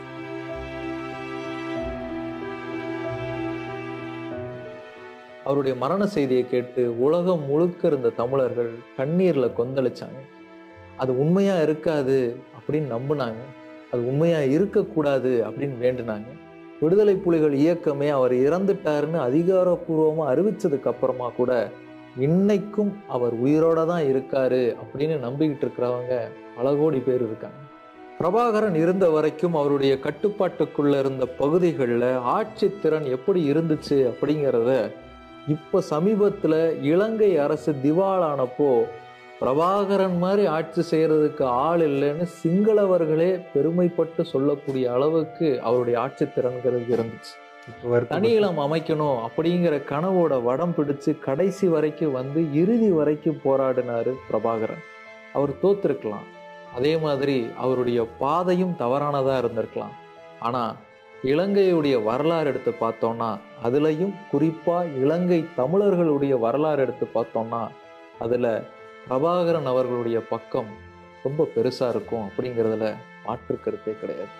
அவருடைய மரண செய்தியை கேட்டு உலகம் முழுக்க இருந்த தமிழர்கள் கண்ணீர்ல கொந்தளிச்சாங்க அது உண்மையா இருக்காது அப்படின்னு நம்பினாங்க அது உண்மையா இருக்கக்கூடாது அப்படின்னு வேண்டினாங்க விடுதலை புலிகள் இயக்கமே அவர் இறந்துட்டாருன்னு அதிகாரப்பூர்வமா அறிவிச்சதுக்கு அப்புறமா கூட இன்னைக்கும் அவர் உயிரோட தான் இருக்காரு அப்படின்னு நம்பிக்கிட்டு இருக்கிறவங்க பல கோடி பேர் இருக்காங்க பிரபாகரன் இருந்த வரைக்கும் அவருடைய கட்டுப்பாட்டுக்குள்ள இருந்த பகுதிகளில் ஆட்சி திறன் எப்படி இருந்துச்சு அப்படிங்கிறத இப்போ சமீபத்தில் இலங்கை அரசு திவாலானப்போ பிரபாகரன் மாதிரி ஆட்சி செய்யறதுக்கு ஆள் இல்லைன்னு சிங்களவர்களே பெருமைப்பட்டு சொல்லக்கூடிய அளவுக்கு அவருடைய ஆட்சி திறன்கிறது இருந்துச்சு தனியிலம் அமைக்கணும் அப்படிங்கிற கனவோட வடம் பிடிச்சு கடைசி வரைக்கும் வந்து இறுதி வரைக்கும் போராடினாரு பிரபாகரன் அவர் தோத்திருக்கலாம் அதே மாதிரி அவருடைய பாதையும் தவறானதா இருந்திருக்கலாம் ஆனா இலங்கையுடைய வரலாறு எடுத்து பார்த்தோம்னா அதுலயும் குறிப்பா இலங்கை தமிழர்களுடைய வரலாறு எடுத்து பார்த்தோம்னா அதுல பிரபாகரன் அவர்களுடைய பக்கம் ரொம்ப பெருசா இருக்கும் அப்படிங்கிறதுல மாற்று கருத்தே கிடையாது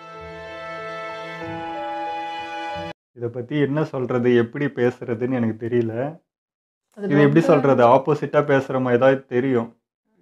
இதை பத்தி என்ன சொல்றது எப்படி பேசுறதுன்னு எனக்கு தெரியல இது எப்படி சொல்றது ஆப்போசிட்டா பேசுற மாதிரி தான் தெரியும்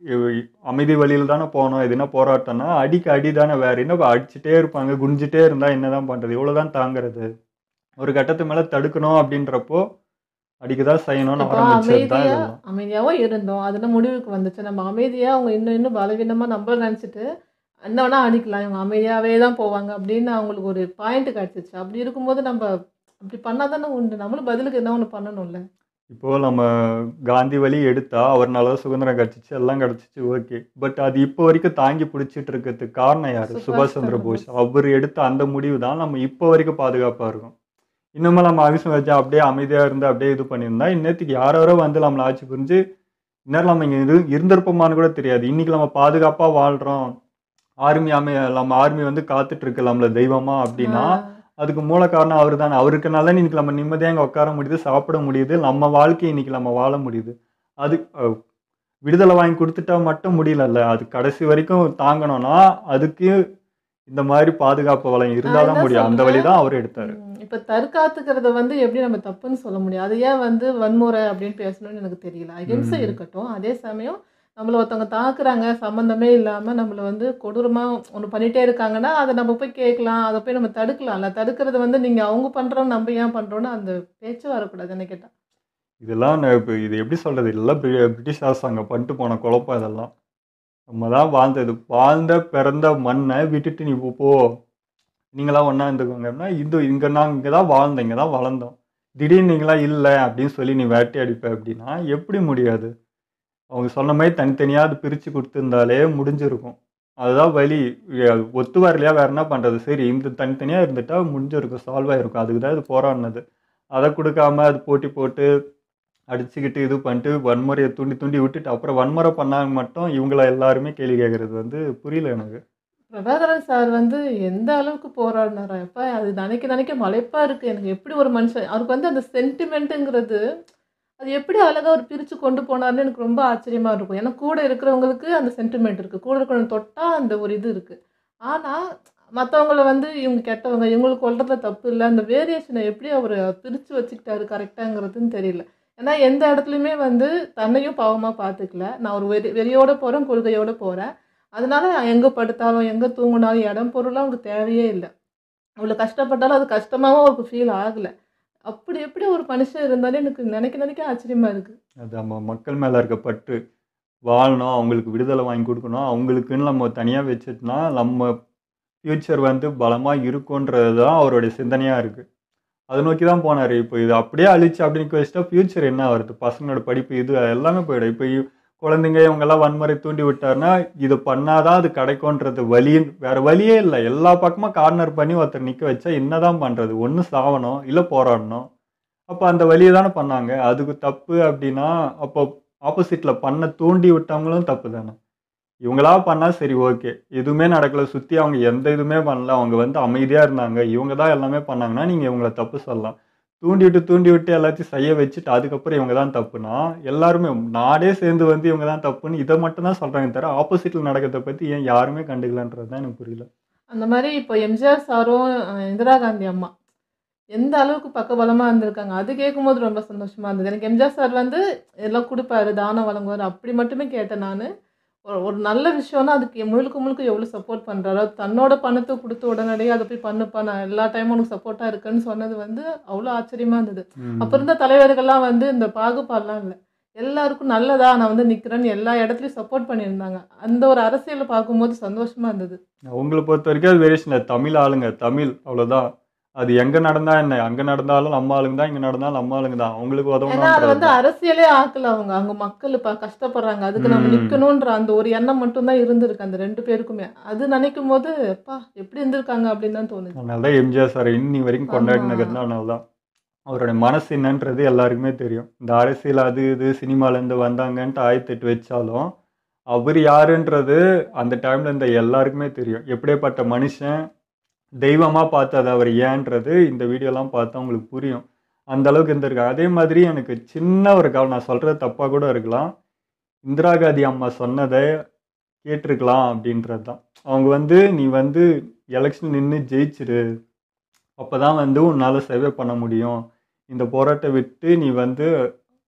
இ- அமைதி வழியில் தானே போகணும் எதுனா போராட்டம்னா அடிக்கு அடி தானே வேற என்ன இப்ப அடிச்சுட்டே இருப்பாங்க குனிஞ்சிட்டே இருந்தா என்னதான் பண்றது இவ்வளவுதான் தாங்குறது ஒரு கட்டத்து மேல தடுக்கணும் அப்படின்றப்போ அடிக்கதான் செய்யணும்னு இப்போ ஆரம்பிச்சது தான் அமைதியா இதெல்லாம் அமைதியாவும் இருந்தோம் அதுல முடிவுக்கு வந்துச்சு நம்ம அமைதியா அவங்க இன்னும் இன்னும் பலவீனமா நம்மள நினைச்சிட்டு என்ன வேணா அடிக்கலாம் இவங்க அமைதியாவே தான் போவாங்க அப்படின்னு அவங்களுக்கு ஒரு பாயிண்ட் கிடைச்சிச்சு அப்படி இருக்கும்போது நம்ம அப்படி பண்ணாதானே உண்டு நம்மளும் பதிலுக்கு என்ன ஒன்று பண்ணணும்ல இப்போ நம்ம காந்தி வழி எடுத்தா அவர்னால தான் சுதந்திரம் கிடைச்சிச்சு எல்லாம் கிடைச்சிச்சு ஓகே பட் அது இப்போ வரைக்கும் தாங்கி பிடிச்சிட்டு இருக்கிறதுக்கு காரணம் யாரு சுபாஷ் சுபாஷ் சந்திர சந்திர போஸ் போஸ். அவர் எடுத்த அந்த முடிவு தான் நம்ம இப்போ வரைக்கும் பாதுகாப்பா இருக்கும் இன்னுமே நம்ம அவிசம் வச்சா அப்படியே அமைதியா இருந்து அப்படியே இது பண்ணியிருந்தா இன்னத்துக்கு யாரோ வந்து நம்மளை ஆட்சி புரிஞ்சு இந்நேரம் நம்ம இங்க இரு இருந்திருப்போமான்னு கூட தெரியாது இன்னைக்கு நம்ம பாதுகாப்பா வாழ்றோம் ஆர்மி அமை நம்ம ஆர்மி வந்து காத்துட்டு இருக்கு நம்மள தெய்வமா அப்படின்னா அதுக்கு மூல காரணம் அவர் தானே அவருக்குனால இன்னைக்கு நம்ம நிம்மதியாக இங்கே உட்கார முடியுது சாப்பிட முடியுது நம்ம வாழ்க்கை இன்னைக்கு நம்ம வாழ முடியுது அது அஹ், விடுதலை வாங்கி கொடுத்துட்டா மட்டும் முடியலல்ல அது கடைசி வரைக்கும் தாங்கணும்னா அதுக்கு இந்த மாதிரி பாதுகாப்பு வளம் இருந்தால் தான் நான் முடியும் அந்த என்ன வழி தான் அவர் எடுத்தார் ம், இப்ப தற்காத்துக்கிறத வந்து எப்படி நம்ம தப்புன்னு சொல்ல முடியும் அது ஏன் வந்து வன்முறை அப்படின்னு பேசணும்னு எனக்கு தெரியல அகிம்சை ம். இருக்கட்டும் அதே சமயம் நம்மள ஒருத்தவங்க தாக்குறாங்க சம்மந்தமே இல்லாம நம்மள வந்து கொடூரமா ஒன்று பண்ணிட்டே இருக்காங்கன்னா அதை நம்ம போய் கேட்கலாம் அதை போய் நம்ம தடுக்கலாம்ல தடுக்கிறது வந்து நீங்க அவங்க பண்றோம் நம்ம ஏன் பண்றோம்னு அந்த பேச்சு வரக்கூடாது என்ன கேட்டா இதெல்லாம் நான் இப்போ இது எப்படி சொல்றது இதெல்லாம் பிரி- பிரிட்டிஷ் அரசாங்கம் பண்ணிட்டு போன குழப்பம் இதெல்லாம் நம்ம தான் வாழ்ந்தது வாழ்ந்த பிறந்த மண்ணை விட்டுட்டு நீ போ- போ நீங்களாம் ஒன்றா இருந்துக்கோங்கன்னா இது இங்கே நாங்கள் இங்கே தான் வாழ்ந்தோம் இங்கே தான் வளர்ந்தோம் திடீர்னு நீங்களாம் இல்லை அப்படின்னு சொல்லி நீ வேட்டை அடிப்ப அப்படின்னா எப்படி முடியாது அவங்க சொன்ன மாதிரி தனித்தனியாக அது பிரித்து கொடுத்துருந்தாலே முடிஞ்சிருக்கும் அதுதான் வழி எ- ஒத்து வரலையா வேற என்ன பண்ணுறது சரி இந்த தனித்தனியாக இருந்துட்டா முடிஞ்சிருக்கும் சால்வ் ஆயிருக்கும் அதுக்கு தான் இது போராடினது அதை கொடுக்காம அது போட்டி போட்டு அடிச்சுக்கிட்டு இது பண்ணிட்டு வன்முறையை தூண்டி தூண்டி விட்டுட்டு அப்புறம் வன்முறை பண்ணாங்க மட்டும் இவங்கள எல்லாருமே கேள்வி கேட்கறது வந்து புரியல எனக்கு பிரபாகரன் சார் வந்து எந்த அளவுக்கு போராடினாரா எப்பா அது நினைக்க நினைக்க மலைப்பா இருக்கு எனக்கு எப்படி ஒரு மனுஷன் அவருக்கு வந்து அந்த சென்டிமெண்ட்டுங்கிறது அது எப்படி அழகா அவர் பிரித்து கொண்டு போனார்னு எனக்கு ரொம்ப ஆச்சரியமா இருக்கும் ஏன்னா கூட இருக்கிறவங்களுக்கு அந்த சென்டிமெண்ட் இருக்கு கூட இருக்கிறவங்க தொட்டா அந்த ஒரு இது இருக்கு ஆனா மற்றவங்கள வந்து இவங்க கெட்டவங்க இவங்களுக்கு கொள்றதுல தப்பு இல்லை அந்த வேரியேஷனை எப்படி அவர் பிரித்து வச்சுக்கிட்டாரு கரெக்டாங்கிறதுன்னு தெரியல ஏன்னா எந்த இடத்துலையுமே வந்து தன்னையும் பாவமாக பார்த்துக்கல நான் ஒரு வெறி வெறியோட போகிறேன் கொள்கையோட போகிறேன் அதனால எங்கே படுத்தாலும் எங்கே தூங்கினாலும் இடம் பொருளும் அவங்களுக்கு தேவையே இல்லை அவ்வளோ கஷ்டப்பட்டாலும் அது கஷ்டமாகவும் அவருக்கு ஃபீல் ஆகலை அப்படி எப்படி ஒரு மனுஷன் இருந்தாலும் எனக்கு நினைக்க நினைக்க ஆச்சரியமா இருக்கு அது நம்ம மக்கள் மேலே இருக்க பற்று வாழணும் அவங்களுக்கு விடுதலை வாங்கி கொடுக்கணும் அவங்களுக்குன்னு நம்ம தனியாக வச்சுட்டுனா நம்ம ஃப்யூச்சர் வந்து பலமாக இருக்குன்றது தான் அவருடைய சிந்தனையாக இருக்குது அதை நோக்கி தான் போனார் இப்போ இது அப்படியே அழிச்சு அப்படின்னு வச்சுட்டா ஃப்யூச்சர் என்ன வருது பசங்களோட படிப்பு இது எல்லாமே போயிடும் இப்போ இ- குழந்தைங்க இவங்கெல்லாம் வன்முறை தூண்டி விட்டாருன்னா இதை பண்ணாதான் அது கிடைக்கும்ன்றது வழி வேற வழியே இல்லை எல்லா பக்கமும் கார்னர் பண்ணி ஒருத்தர் நிற்க வச்சா என்னதான் பண்ணுறது ஒன்று சாவணும் இல்லை போராடணும் அப்போ அந்த வழியை தானே பண்ணாங்க அதுக்கு தப்பு அப்படின்னா அப்போ ஆப்போசிட்டில் பண்ண தூண்டி விட்டவங்களும் தப்பு தானே இவங்களா பண்ணால் சரி ஓகே எதுவுமே நடக்கல சுற்றி அவங்க எந்த இதுவுமே பண்ணல அவங்க வந்து அமைதியாக இருந்தாங்க இவங்க தான் எல்லாமே பண்ணாங்கன்னா நீங்கள் இவங்கள தப்பு சொல்லலாம் தூண்டி விட்டு தூண்டி விட்டு எல்லாத்தையும் செய்ய வச்சுட்டு அதுக்கப்புறம் இவங்க தான் தப்புனா எல்லாருமே நாடே சேர்ந்து வந்து இவங்க தான் தப்புன்னு இதை மட்டும் தான் சொல்கிறாங்க தவிர ஆப்போசிட்டில் நடக்கிறத பற்றி ஏன் யாருமே கண்டுக்கலன்றது தான் எனக்கு புரியல அந்த மாதிரி இப்போ எம்ஜிஆர் சாரும் அஹ், இந்திரா காந்தி அம்மா எந்த அளவுக்கு பக்கபலமாக இருந்திருக்காங்க அது கேட்கும்போது ரொம்ப சந்தோஷமா இருந்தது எனக்கு எம்ஜிஆர் சார் வந்து எல்லாம் கொடுப்பாரு தானம் வழங்குவார் அப்படி மட்டுமே கேட்டேன் நான் ஒரு ஒரு நல்ல விஷயம்னா அதுக்கு முழுக்க முழுக்க எவ்வளோ சப்போர்ட் பண்ணுறாரு அது தன்னோட பணத்தை கொடுத்து உடனடியாக அதை போய் பண்ணுப்பா நான் எல்லா டைமும் உனக்கு சப்போர்ட்டாக இருக்கேன்னு சொன்னது வந்து அவ்வளோ ஆச்சரியமா இருந்தது அப்போ இருந்த தலைவர்கள்லாம் வந்து இந்த பாகுபாடுலாம் இல்லை எல்லாருக்கும் நல்லதா நான் வந்து நிற்கிறேன்னு எல்லா இடத்துலையும் சப்போர்ட் பண்ணியிருந்தாங்க அந்த ஒரு அரசியலை பார்க்கும்போது சந்தோஷமா இருந்தது அவங்கள பொறுத்த வரைக்கும் அது வேரியேஷன் இல்லை தமிழ் ஆளுங்க தமிழ் அவ்வளோதான் அது எங்கே நடந்தா என்ன அங்கே நடந்தாலும் நம்ம ஆளுங்க தான் இங்கே நடந்தாலும் நம்ம ஆளுங்க தான் அவங்களுக்கு ஏன்னா அது வந்து உதவணும் அரசியலே ஆக்கல அவங்க அங்க மக்கள் இப்ப கஷ்டப்படுறாங்க அதுக்கு நம்ம ம். நிக்கணும்ன்ற அந்த ஒரு எண்ணம் மட்டும்தான் இருந்திருக்கு அந்த ரெண்டு பேருக்குமே அது நினைக்கும் போது அப்பா எப்படி இருந்திருக்காங்க அப்படின்னு தான் தோணுது அதனால தான் எம்ஜிஆர் சார் இன்னி வரைக்கும் கொண்டாடினது அதனால தான் அவருடைய மனசு என்னன்றது எல்லாருக்குமே தெரியும் இந்த அரசியல் அது இது சினிமாலேருந்து வந்தாங்கன்ட்டு ஆயத்தெட்டு வச்சாலும் அவர் யாருன்றது அந்த டைமில் இருந்த எல்லாருக்குமே தெரியும் எப்படிப்பட்ட மனுஷன் தெய்வமாக பார்த்தது அவர் ஏன்றது இந்த வீடியோலாம் பார்த்தா உங்களுக்கு புரியும் அந்த அளவுக்கு இருந்திருக்காங்க அதே மாதிரி எனக்கு சின்ன ஒரு கவலை நான் சொல்கிறது தப்பாக கூட இருக்கலாம் இந்திரா காந்தி அம்மா சொன்னதை கேட்டிருக்கலாம் அப்படின்றது தான் அவங்க வந்து நீ வந்து எலெக்ஷன் நின்று ஜெயிச்சிரு அப்போ தான் வந்து உன்னால் சேவை பண்ண முடியும் இந்த போராட்டத்தை விட்டு நீ வந்து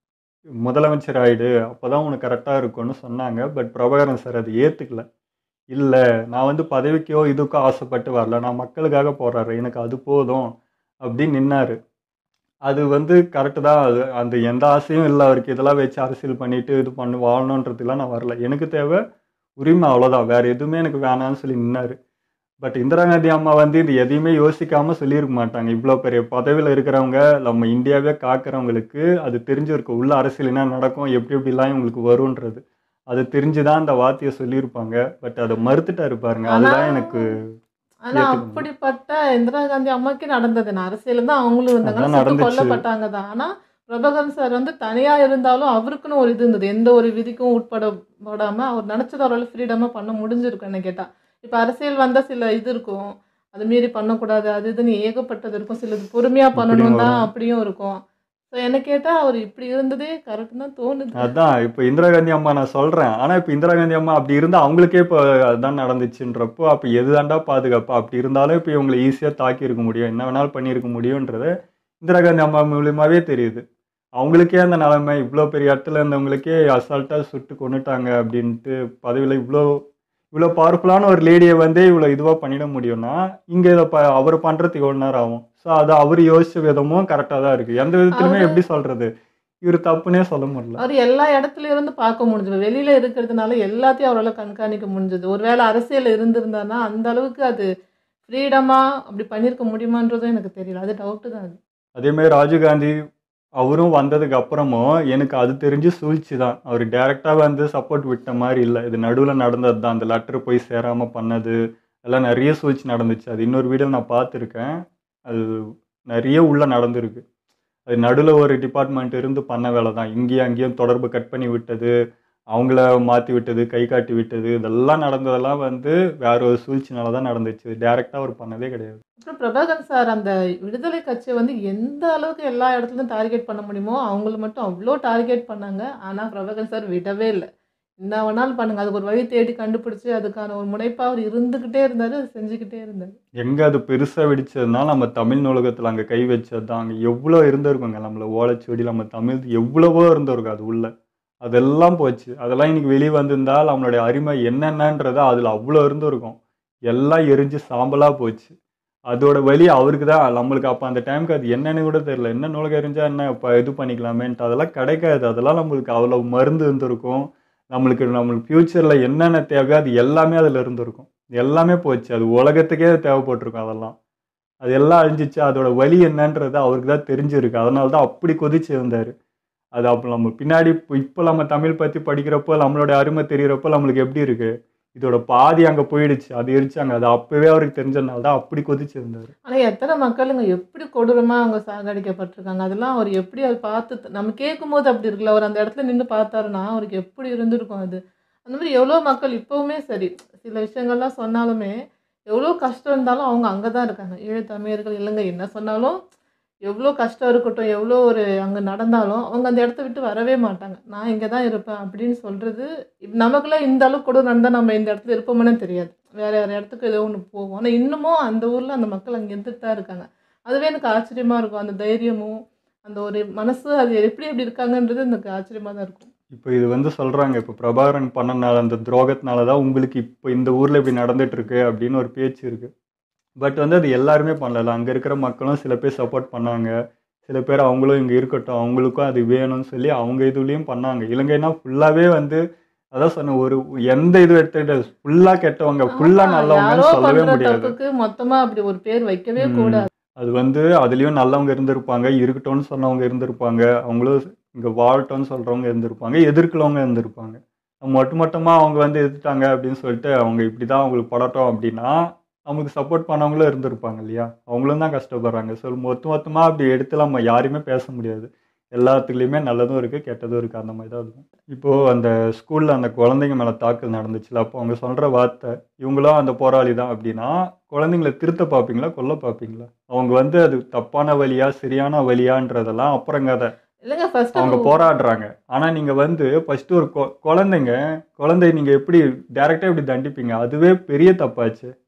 முதலமைச்சர் ஆயிடு அப்போ தான் உனக்கு கரெக்டாக இருக்கும்னு சொன்னாங்க பட் பிரபாகரன் சார் அது ஏற்றுக்கல இல்லை நான் வந்து பதவிக்கோ இதுக்கோ ஆசைப்பட்டு வரல நான் மக்களுக்காக போராடுறேன் எனக்கு அது போதும் அப்படின்னு நின்னாரு அது வந்து கரெக்டு தான் அது அந்த எந்த ஆசையும் இல்லை அவருக்கு இதெல்லாம் வச்சு அரசியல் பண்ணிட்டு இது பண்ணி வாழணுன்றதுலாம் நான் வரல எனக்கு தேவை உரிமை அவ்வளோதான் வேற எதுவுமே எனக்கு வேணாம்னு சொல்லி நின்னாரு பட் இந்திரா காந்தி அம்மா வந்து இது எதையுமே யோசிக்காம சொல்லியிருக்க மாட்டாங்க இவ்வளோ பெரிய பதவியில் இருக்கிறவங்க நம்ம இந்தியாவே காக்கிறவங்களுக்கு அது தெரிஞ்சிருக்கும் உள்ள அரசியல் என்ன நடக்கும் எப்படி எப்படிலாம் இவங்களுக்கு வரும்ன்றது அது தெரிஞ்சுதான் அந்த வார்த்தையை சொல்லியிருப்பாங்க பட் அதை மறுத்துட்டாரு பாருங்க அதுதான் எனக்கு ஆனா ஏத்துக்க அப்படிப்பட்ட இந்திரா காந்தி அம்மாக்கே நடந்தது நான் அரசியல் தான் அவங்களும் இருந்தாங்க அதான் சுட்டு நடந்துச்சு. கொல்லப்பட்டாங்க தான் ஆனா பிரபகரன் சார் வந்து தனியா இருந்தாலும் அவருக்குன்னு ஒரு இது இருந்தது எந்த ஒரு விதிக்கும் உட்பட படாம அவர் நினைச்சது அவரால் ஃப்ரீடமா பண்ண முடிஞ்சிருக்கும் என்ன கேட்டா இப்ப அரசியல் வந்தா சில இது இருக்கும் அது மீறி பண்ணக்கூடாது அது இதுன்னு ஏகப்பட்டது இருக்கும் சிலது பொறுமையா பண்ணணும் தான் வரும். அப்படியும் இருக்கும் ஸோ என்ன கேட்டா அவர் இப்படி இருந்ததே கரெக்ட் தான் தோணுது அதான் இப்போ இந்திரா காந்தி அம்மா நான் சொல்றேன் ஆனா இப்போ இந்திரா காந்தி அம்மா அப்படி இருந்தா அவங்களுக்கே இப்போ அதுதான் நடந்துச்சுன்றப்போ அப்போ எதுதாண்டா பாதுகாப்பு அப்படி இருந்தாலும் இப்போ இவங்களை ஈஸியா தாக்கி இருக்க முடியும் என்ன வேணாலும் பண்ணியிருக்க முடியுன்றது இந்திரா காந்தி அம்மா மூலியமாவே தெரியுது அவங்களுக்கே அந்த நிலைமை இவ்வளோ பெரிய இடத்துல இருந்தவங்களுக்கே அசால்ட்டாக சுட்டு கொண்டுட்டாங்க அப்படின்ட்டு பதவியில் இவ்வளோ இவ்வளோ பவர்ஃபுல்லான ஒரு லேடியை வந்து இவ்வளோ இதுவாக பண்ணிட முடியும்னா இங்கே இதை ப அவர் பண்ணுறதுக்கு எவ்வளோ நேரம் ஆகும் ஸோ அது அவர் யோசிச்ச விதமும் கரெக்டாக தான் இருக்குது எந்த விதத்துலையுமே அவரு- எப்படி சொல்கிறது இவர் தப்புனே சொல்ல முடியல அவர் எல்லா இடத்துல இருந்து பார்க்க முடிஞ்சது வெளியில இருக்கிறதுனால எல்லாத்தையும் அவரால் கண்காணிக்க முடிஞ்சது ஒருவேளை அரசியல் இருந்திருந்தானா அந்த அளவுக்கு அது ஃப்ரீடமா அப்படி பண்ணியிருக்க முடியுமான்றதும் எனக்கு தெரியல அது டவுட்டு தான் அது அதேமாதிரி ராஜீவ்காந்தி அவரும் வந்ததுக்கு அப்புறமும் எனக்கு அது தெரிஞ்சு சூழ்ச்சி தான் அவர் டைரெக்டாக வந்து சப்போர்ட் விட்ட மாதிரி இல்லை இது நடுவில் நடந்தது தான் அந்த லெட்டர் போய் சேராமல் பண்ணது எல்லாம் நிறைய சூழ்ச்சி நடந்துச்சு அது இன்னொரு வீடியோ நான் பார்த்துருக்கேன் அது நிறைய உள்ள நடந்திருக்கு அது நடுவில் ஒரு டிபார்ட்மெண்ட் இருந்து பண்ண வேலை தான் இங்கேயும் அங்கேயும் தொடர்பு கட் பண்ணி விட்டது அவங்கள மாற்றி விட்டது கை காட்டி விட்டது இதெல்லாம் நடந்ததெல்லாம் வந்து வேற ஒரு சூழ்ச்சினால தான் நடந்துச்சு டைரெக்டாக அவர் பண்ணதே கிடையாது அப்புறம் பிரபாகர் சார் அந்த விடுதலை கட்சியை வந்து எந்த அளவுக்கு எல்லா இடத்துலையும் டார்கெட் பண்ண முடியுமோ அவங்கள மட்டும் அவ்வளோ டார்கெட் பண்ணாங்க ஆனால் பிரபாகர் சார் விடவே இல்லை என்ன வேணாலும் பண்ணுங்க அதுக்கு ஒரு வழி தேடி கண்டுபிடிச்சு அதுக்கான ஒரு முனைப்பாக அவர் இருந்துக்கிட்டே இருந்தார் அது செஞ்சுக்கிட்டே இருந்தார் எங்கே அது பெருசாக வெடிச்சதுன்னா நம்ம தமிழ் நூலகத்தில் அங்கே கை வச்சது தான் அங்கே எவ்வளோ இருந்திருக்குங்க நம்மள ஓலைச்சுவடி நம்ம தமிழ் எவ்வளவோ இருந்திருக்கும் அது உள்ள அதெல்லாம் போச்சு அதெல்லாம் இன்னைக்கு வெளியே வந்திருந்தால் நம்மளுடைய அருமை என்னென்னன்றது அதில் அவ்வளோ இருந்திருக்கும் எல்லாம் எரிஞ்சு சாம்பலாக போச்சு அதோட வழி அவருக்கு தான் நம்மளுக்கு அப்போ அந்த டைமுக்கு அது என்னன்னு கூட தெரியல என்ன நூலகம் எரிஞ்சா என்ன இப்போ இது பண்ணிக்கலாமேன்ட்டு அதெல்லாம் கிடைக்காது அதெல்லாம் நம்மளுக்கு அவ்வளோ மருந்து இருந்திருக்கும் நம்மளுக்கு நம்மளுக்கு ஃப்யூச்சரில் என்னென்ன தேவையோ அது எல்லாமே அதில் இருந்திருக்கும் எல்லாமே போச்சு அது உலகத்துக்கே தேவைப்பட்டிருக்கும் அதெல்லாம் அது எல்லாம் அழிஞ்சிச்சு அதோட வலி என்னன்றது அவருக்கு தான் தெரிஞ்சிருக்கு அதனால தான் அப்படி கொதிச்சு இருந்தார் அது அப்போ நம்ம பின்னாடி இப்போ இப்போ நம்ம தமிழ் பற்றி படிக்கிறப்போ நம்மளோட அருமை தெரிகிறப்போ நம்மளுக்கு எப்படி இருக்கு இதோட பாதி அங்கே போயிடுச்சு அது எரிச்சாங்க அது அப்போவே அவருக்கு தெரிஞ்சதுனால தான் அப்படி கொதிச்சு இருந்தார் ஆனால் எத்தனை மக்களுங்க எப்படி கொடூரமாக அவங்க சாகடிக்கப்பட்டிருக்காங்க அதெல்லாம் அவர் எப்படி அதை பார்த்து நம்ம கேட்கும்போது அப்படி இருக்குல்ல அவர் அந்த இடத்துல நின்று பார்த்தாருன்னா அவருக்கு எப்படி இருந்திருக்கும் அது அந்த மாதிரி எவ்வளோ மக்கள் இப்போவுமே சரி சில விஷயங்கள்லாம் சொன்னாலுமே எவ்வளோ கஷ்டம் இருந்தாலும் அவங்க அங்கே தான் இருக்காங்க ஈழத்தமிழர்கள் இலங்கை என்ன சொன்னாலும் எவ்வளோ கஷ்டம் இருக்கட்டும் எவ்வளோ ஒரு அங்கே நடந்தாலும் அவங்க அந்த இடத்த விட்டு வரவே மாட்டாங்க நான் இங்கே தான் இருப்பேன் அப்படின்னு சொல்கிறது நமக்குலாம் இந்த அளவுக்கு கூட நடந்தால் நம்ம இந்த இடத்துல இருப்போம்னே தெரியாது வேறு வேறு இடத்துக்கு ஏதோ ஒன்று போவோம் ஆனால் இன்னமும் அந்த ஊரில் அந்த மக்கள் அங்கே இருந்துட்டு தான் இருக்காங்க அதுவே எனக்கு ஆச்சரியமாக இருக்கும் அந்த தைரியமும் அந்த ஒரு மனசு அது எப்படி எப்படி இருக்காங்கன்றது எனக்கு ஆச்சரியமாக தான் இருக்கும் இப்போ இது வந்து சொல்கிறாங்க இப்போ பிரபாகரன் பண்ணனால அந்த துரோகத்தினால தான் உங்களுக்கு இப்போ இந்த ஊரில் இப்படி நடந்துட்டு இருக்கு அப்படின்னு ஒரு பேச்சு இருக்குது பட் வந்து அது எல்லாருமே பண்ணல அங்கே இருக்கிற மக்களும் சில பேர் சப்போர்ட் பண்ணாங்க சில பேர் அவங்களும் இங்கே இருக்கட்டும் அவங்களுக்கும் அது வேணும்னு சொல்லி அவங்க இதுலேயும் பண்ணாங்க இலங்கைனா ஃபுல்லாகவே வந்து அதான் சொன்ன ஒரு எந்த இது எடுத்துக்கிட்டு ஃபுல்லாக கெட்டவங்க ஃபுல்லாக ஆமா, நல்லவங்கன்னு யாரோ சொல்லவே பண்ற முடியாது தப்புக்கு மொத்தமா அப்படி ஒரு பேர் வைக்கவே ம். கூடாது அது வந்து அதுலேயும் நல்லவங்க இருந்திருப்பாங்க இருக்கட்டும்னு சொன்னவங்க இருந்திருப்பாங்க அவங்களும் இங்கே வாழட்டும்னு சொல்கிறவங்க இருந்திருப்பாங்க எதிர்க்கிறவங்க இருந்திருப்பாங்க மொட்டு மொத்தமாக அவங்க வந்து எதிர்த்தாங்க அப்படின்னு சொல்லிட்டு அவங்க இப்படி தான் அவங்களுக்கு படட்டும் அப்படின்னா அவங்களுக்கு சப்போர்ட் பண்ணவங்களும் இருந்திருப்பாங்க இல்லையா அவங்களும் தான் கஷ்டப்படுறாங்க ஸோ மொத்த மொத்தமாக அப்படி எடுத்து நம்ம யாரையுமே பேச முடியாது எல்லாத்துலேயுமே நல்லதும் இருக்குது கெட்டதும் இருக்குது அந்த மாதிரி தான் இருக்கும் இப்போது அந்த ஸ்கூலில் அந்த குழந்தைங்க மேலே தாக்கல் நடந்துச்சுல அப்போ அவங்க சொல்கிற வார்த்தை இவங்களும் அந்த போராளி தான் அப்படின்னா குழந்தைங்கள திருத்த பார்ப்பீங்களா கொல்ல பார்ப்பீங்களா அவங்க வந்து அது தப்பான வழியா சரியான வழியான்றதெல்லாம் அப்புறங்காத இல்லைங்க ஃபர்ஸ்ட் அவங்க போராடுறாங்க ஆனா நீங்க வந்து ஃபர்ஸ்ட் ஒரு கொ- குழந்தைங்க குழந்தை நீங்க எப்படி டைரக்டா எப்படி தண்டிப்பீங்க அதுவே பெரிய தப்பாச்சு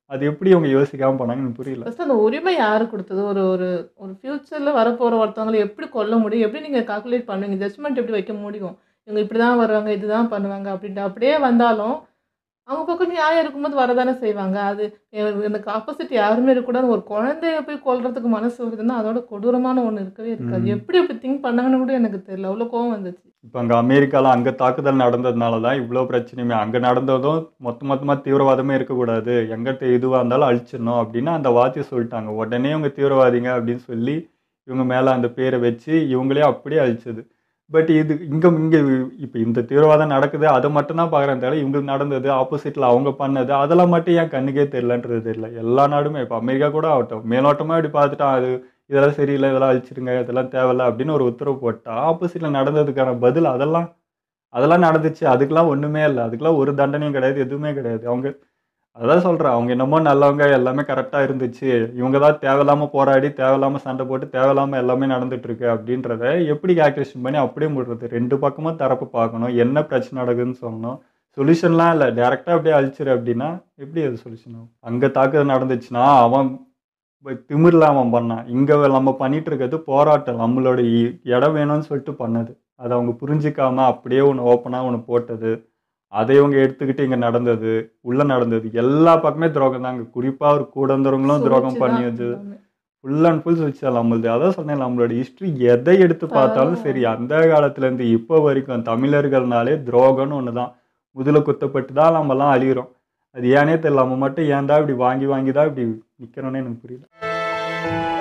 அது எப்படி அவங்க யோசிக்காமல் போனாங்கன்னு எனக்கு புரியல ஃபர்ஸ்ட் அந்த உரிமை யாரு கொடுத்தது ஒரு ஒரு ஒரு ஃபியூச்சரில் வரப்போகிற ஒருத்தவங்களை எப்படி கொல்ல முடியும் எப்படி நீங்கள் கால்குலேட் பண்ணுவீங்க ஜட்ஜ்மெண்ட் எப்படி வைக்க முடியும் இவங்க இப்படி தான் வருவாங்க இதுதான் பண்ணுவாங்க அப்படின்ட்டு அப்படியே வந்தாலும் அவங்க பக்கம் நியாயம் இருக்கும்போது வரதானே செய்வாங்க அது எ- எனக்கு ஆப்போசிட் யாருமே இருக்கக்கூடாது ஒரு குழந்தைய போய் கொல்றதுக்கு மனசு வருதுன்னா அதோட கொடூரமான ஒன்று இருக்கவே இருக்காது ம். எப்படி அப்படி திங்க் பண்ணாங்கன்னு கூட எனக்கு தெரியல அவ்வளோ கோவம் வந்துச்சு இப்போ அங்கே அமெரிக்காவில் அங்கே தாக்குதல் நடந்ததுனால தான் இவ்வளோ பிரச்சனையுமே அங்கே நடந்ததும் மொத்த மொத்தமாக தீவிரவாதமே இருக்கக்கூடாது எங்கிட்ட இதுவாக இருந்தாலும் அழிச்சிடணும் அப்படின்னு அந்த வார்த்தையை சொல்லிட்டாங்க உடனே இவங்க தீவிரவாதிங்க அப்படின்னு சொல்லி இவங்க மேலே அந்த பேரை வச்சு இவங்களே அப்படியே அழிச்சது பட் இது இங்கே இங்கே இப்போ இந்த தீவிரவாதம் நடக்குது அதை மட்டும்தான் பார்க்குறேன் தவிர இவங்களுக்கு நடந்தது ஆப்போசிட்டில் அவங்க பண்ணது அதெல்லாம் மட்டும் ஏன் கண்ணுக்கே தெரிலன்றது தெரியல எல்லா நாடுமே இப்போ அமெரிக்கா கூட ஆகட்டும் மேலோட்டமாக இப்படி பார்த்துட்டான் அது இதெல்லாம் சரியில்லை இதெல்லாம் அழிச்சிடுங்க இதெல்லாம் தேவையில்ல அப்படின்னு ஒரு உத்தரவு போட்டா ஆப்போசிட்டில் நடந்ததுக்கான பதில் அதெல்லாம் அதெல்லாம் நடந்துச்சு அதுக்கெல்லாம் ஒன்றுமே இல்லை அதுக்கெல்லாம் ஒரு தண்டனையும் கிடையாது எதுவுமே கிடையாது அவங்க அதான் சொல்கிறேன் அவங்க என்னமோ நல்லவங்க எல்லாமே கரெக்டாக இருந்துச்சு இவங்க தான் தேவையில்லாமல் போராடி தேவையில்லாமல் சண்டை போட்டு தேவையில்லாமல் எல்லாமே நடந்துட்டு இருக்கு அப்படின்றத எப்படி கால்குலேஷன் பண்ணி அப்படியே முடுறது ரெண்டு பக்கமும் தரப்பு பார்க்கணும் என்ன பிரச்சனை நடக்குதுன்னு சொல்லணும் சொல்யூஷன்லாம் இல்லை டேரெக்டாக அப்படியே அழிச்சிரு அப்படின்னா எப்படி அது சொல்யூஷன் ஆகும் அங்கே தாக்குதல் நடந்துச்சுன்னா அவன் இப்ப திமிர்ல அவன் பண்ணான் இங்கே நம்ம பண்ணிட்டு இருக்கிறது போராட்டம் நம்மளோட இ- இடம் வேணும்னு சொல்லிட்டு பண்ணது அதை அவங்க புரிஞ்சிக்காம அப்படியே ஒன்று ஓப்பனாக ஒன்று போட்டது அதை இவங்க எடுத்துக்கிட்டு இங்கே நடந்தது உள்ளே நடந்தது எல்லா பக்கமே துரோகம் தாங்க குறிப்பாக ஒரு கூடந்தவங்களும் துரோகம் சூழ்ச்சி தான் பண்ணியது எல்லாமே. ஃபுல் அண்ட் ஃபுல் சுவிட்ச் நம்மளுது அதான் சொன்னேன் நம்மளோட ஹிஸ்ட்ரி எதை எடுத்து பார்த்தாலும் சரி அந்த காலத்துலேருந்து இப்போ வரைக்கும் தமிழர்கள்னாலே துரோகம்னு ஒன்று தான் முதல குத்தப்பட்டு தான் நம்மலாம் அழிகிறோம் அது ஏனே தெரியல நம்ம மட்டும் ஏன்டா இப்படி வாங்கி வாங்கி தான் இப்படி நிற்கிறோன்னே எனக்கு புரியல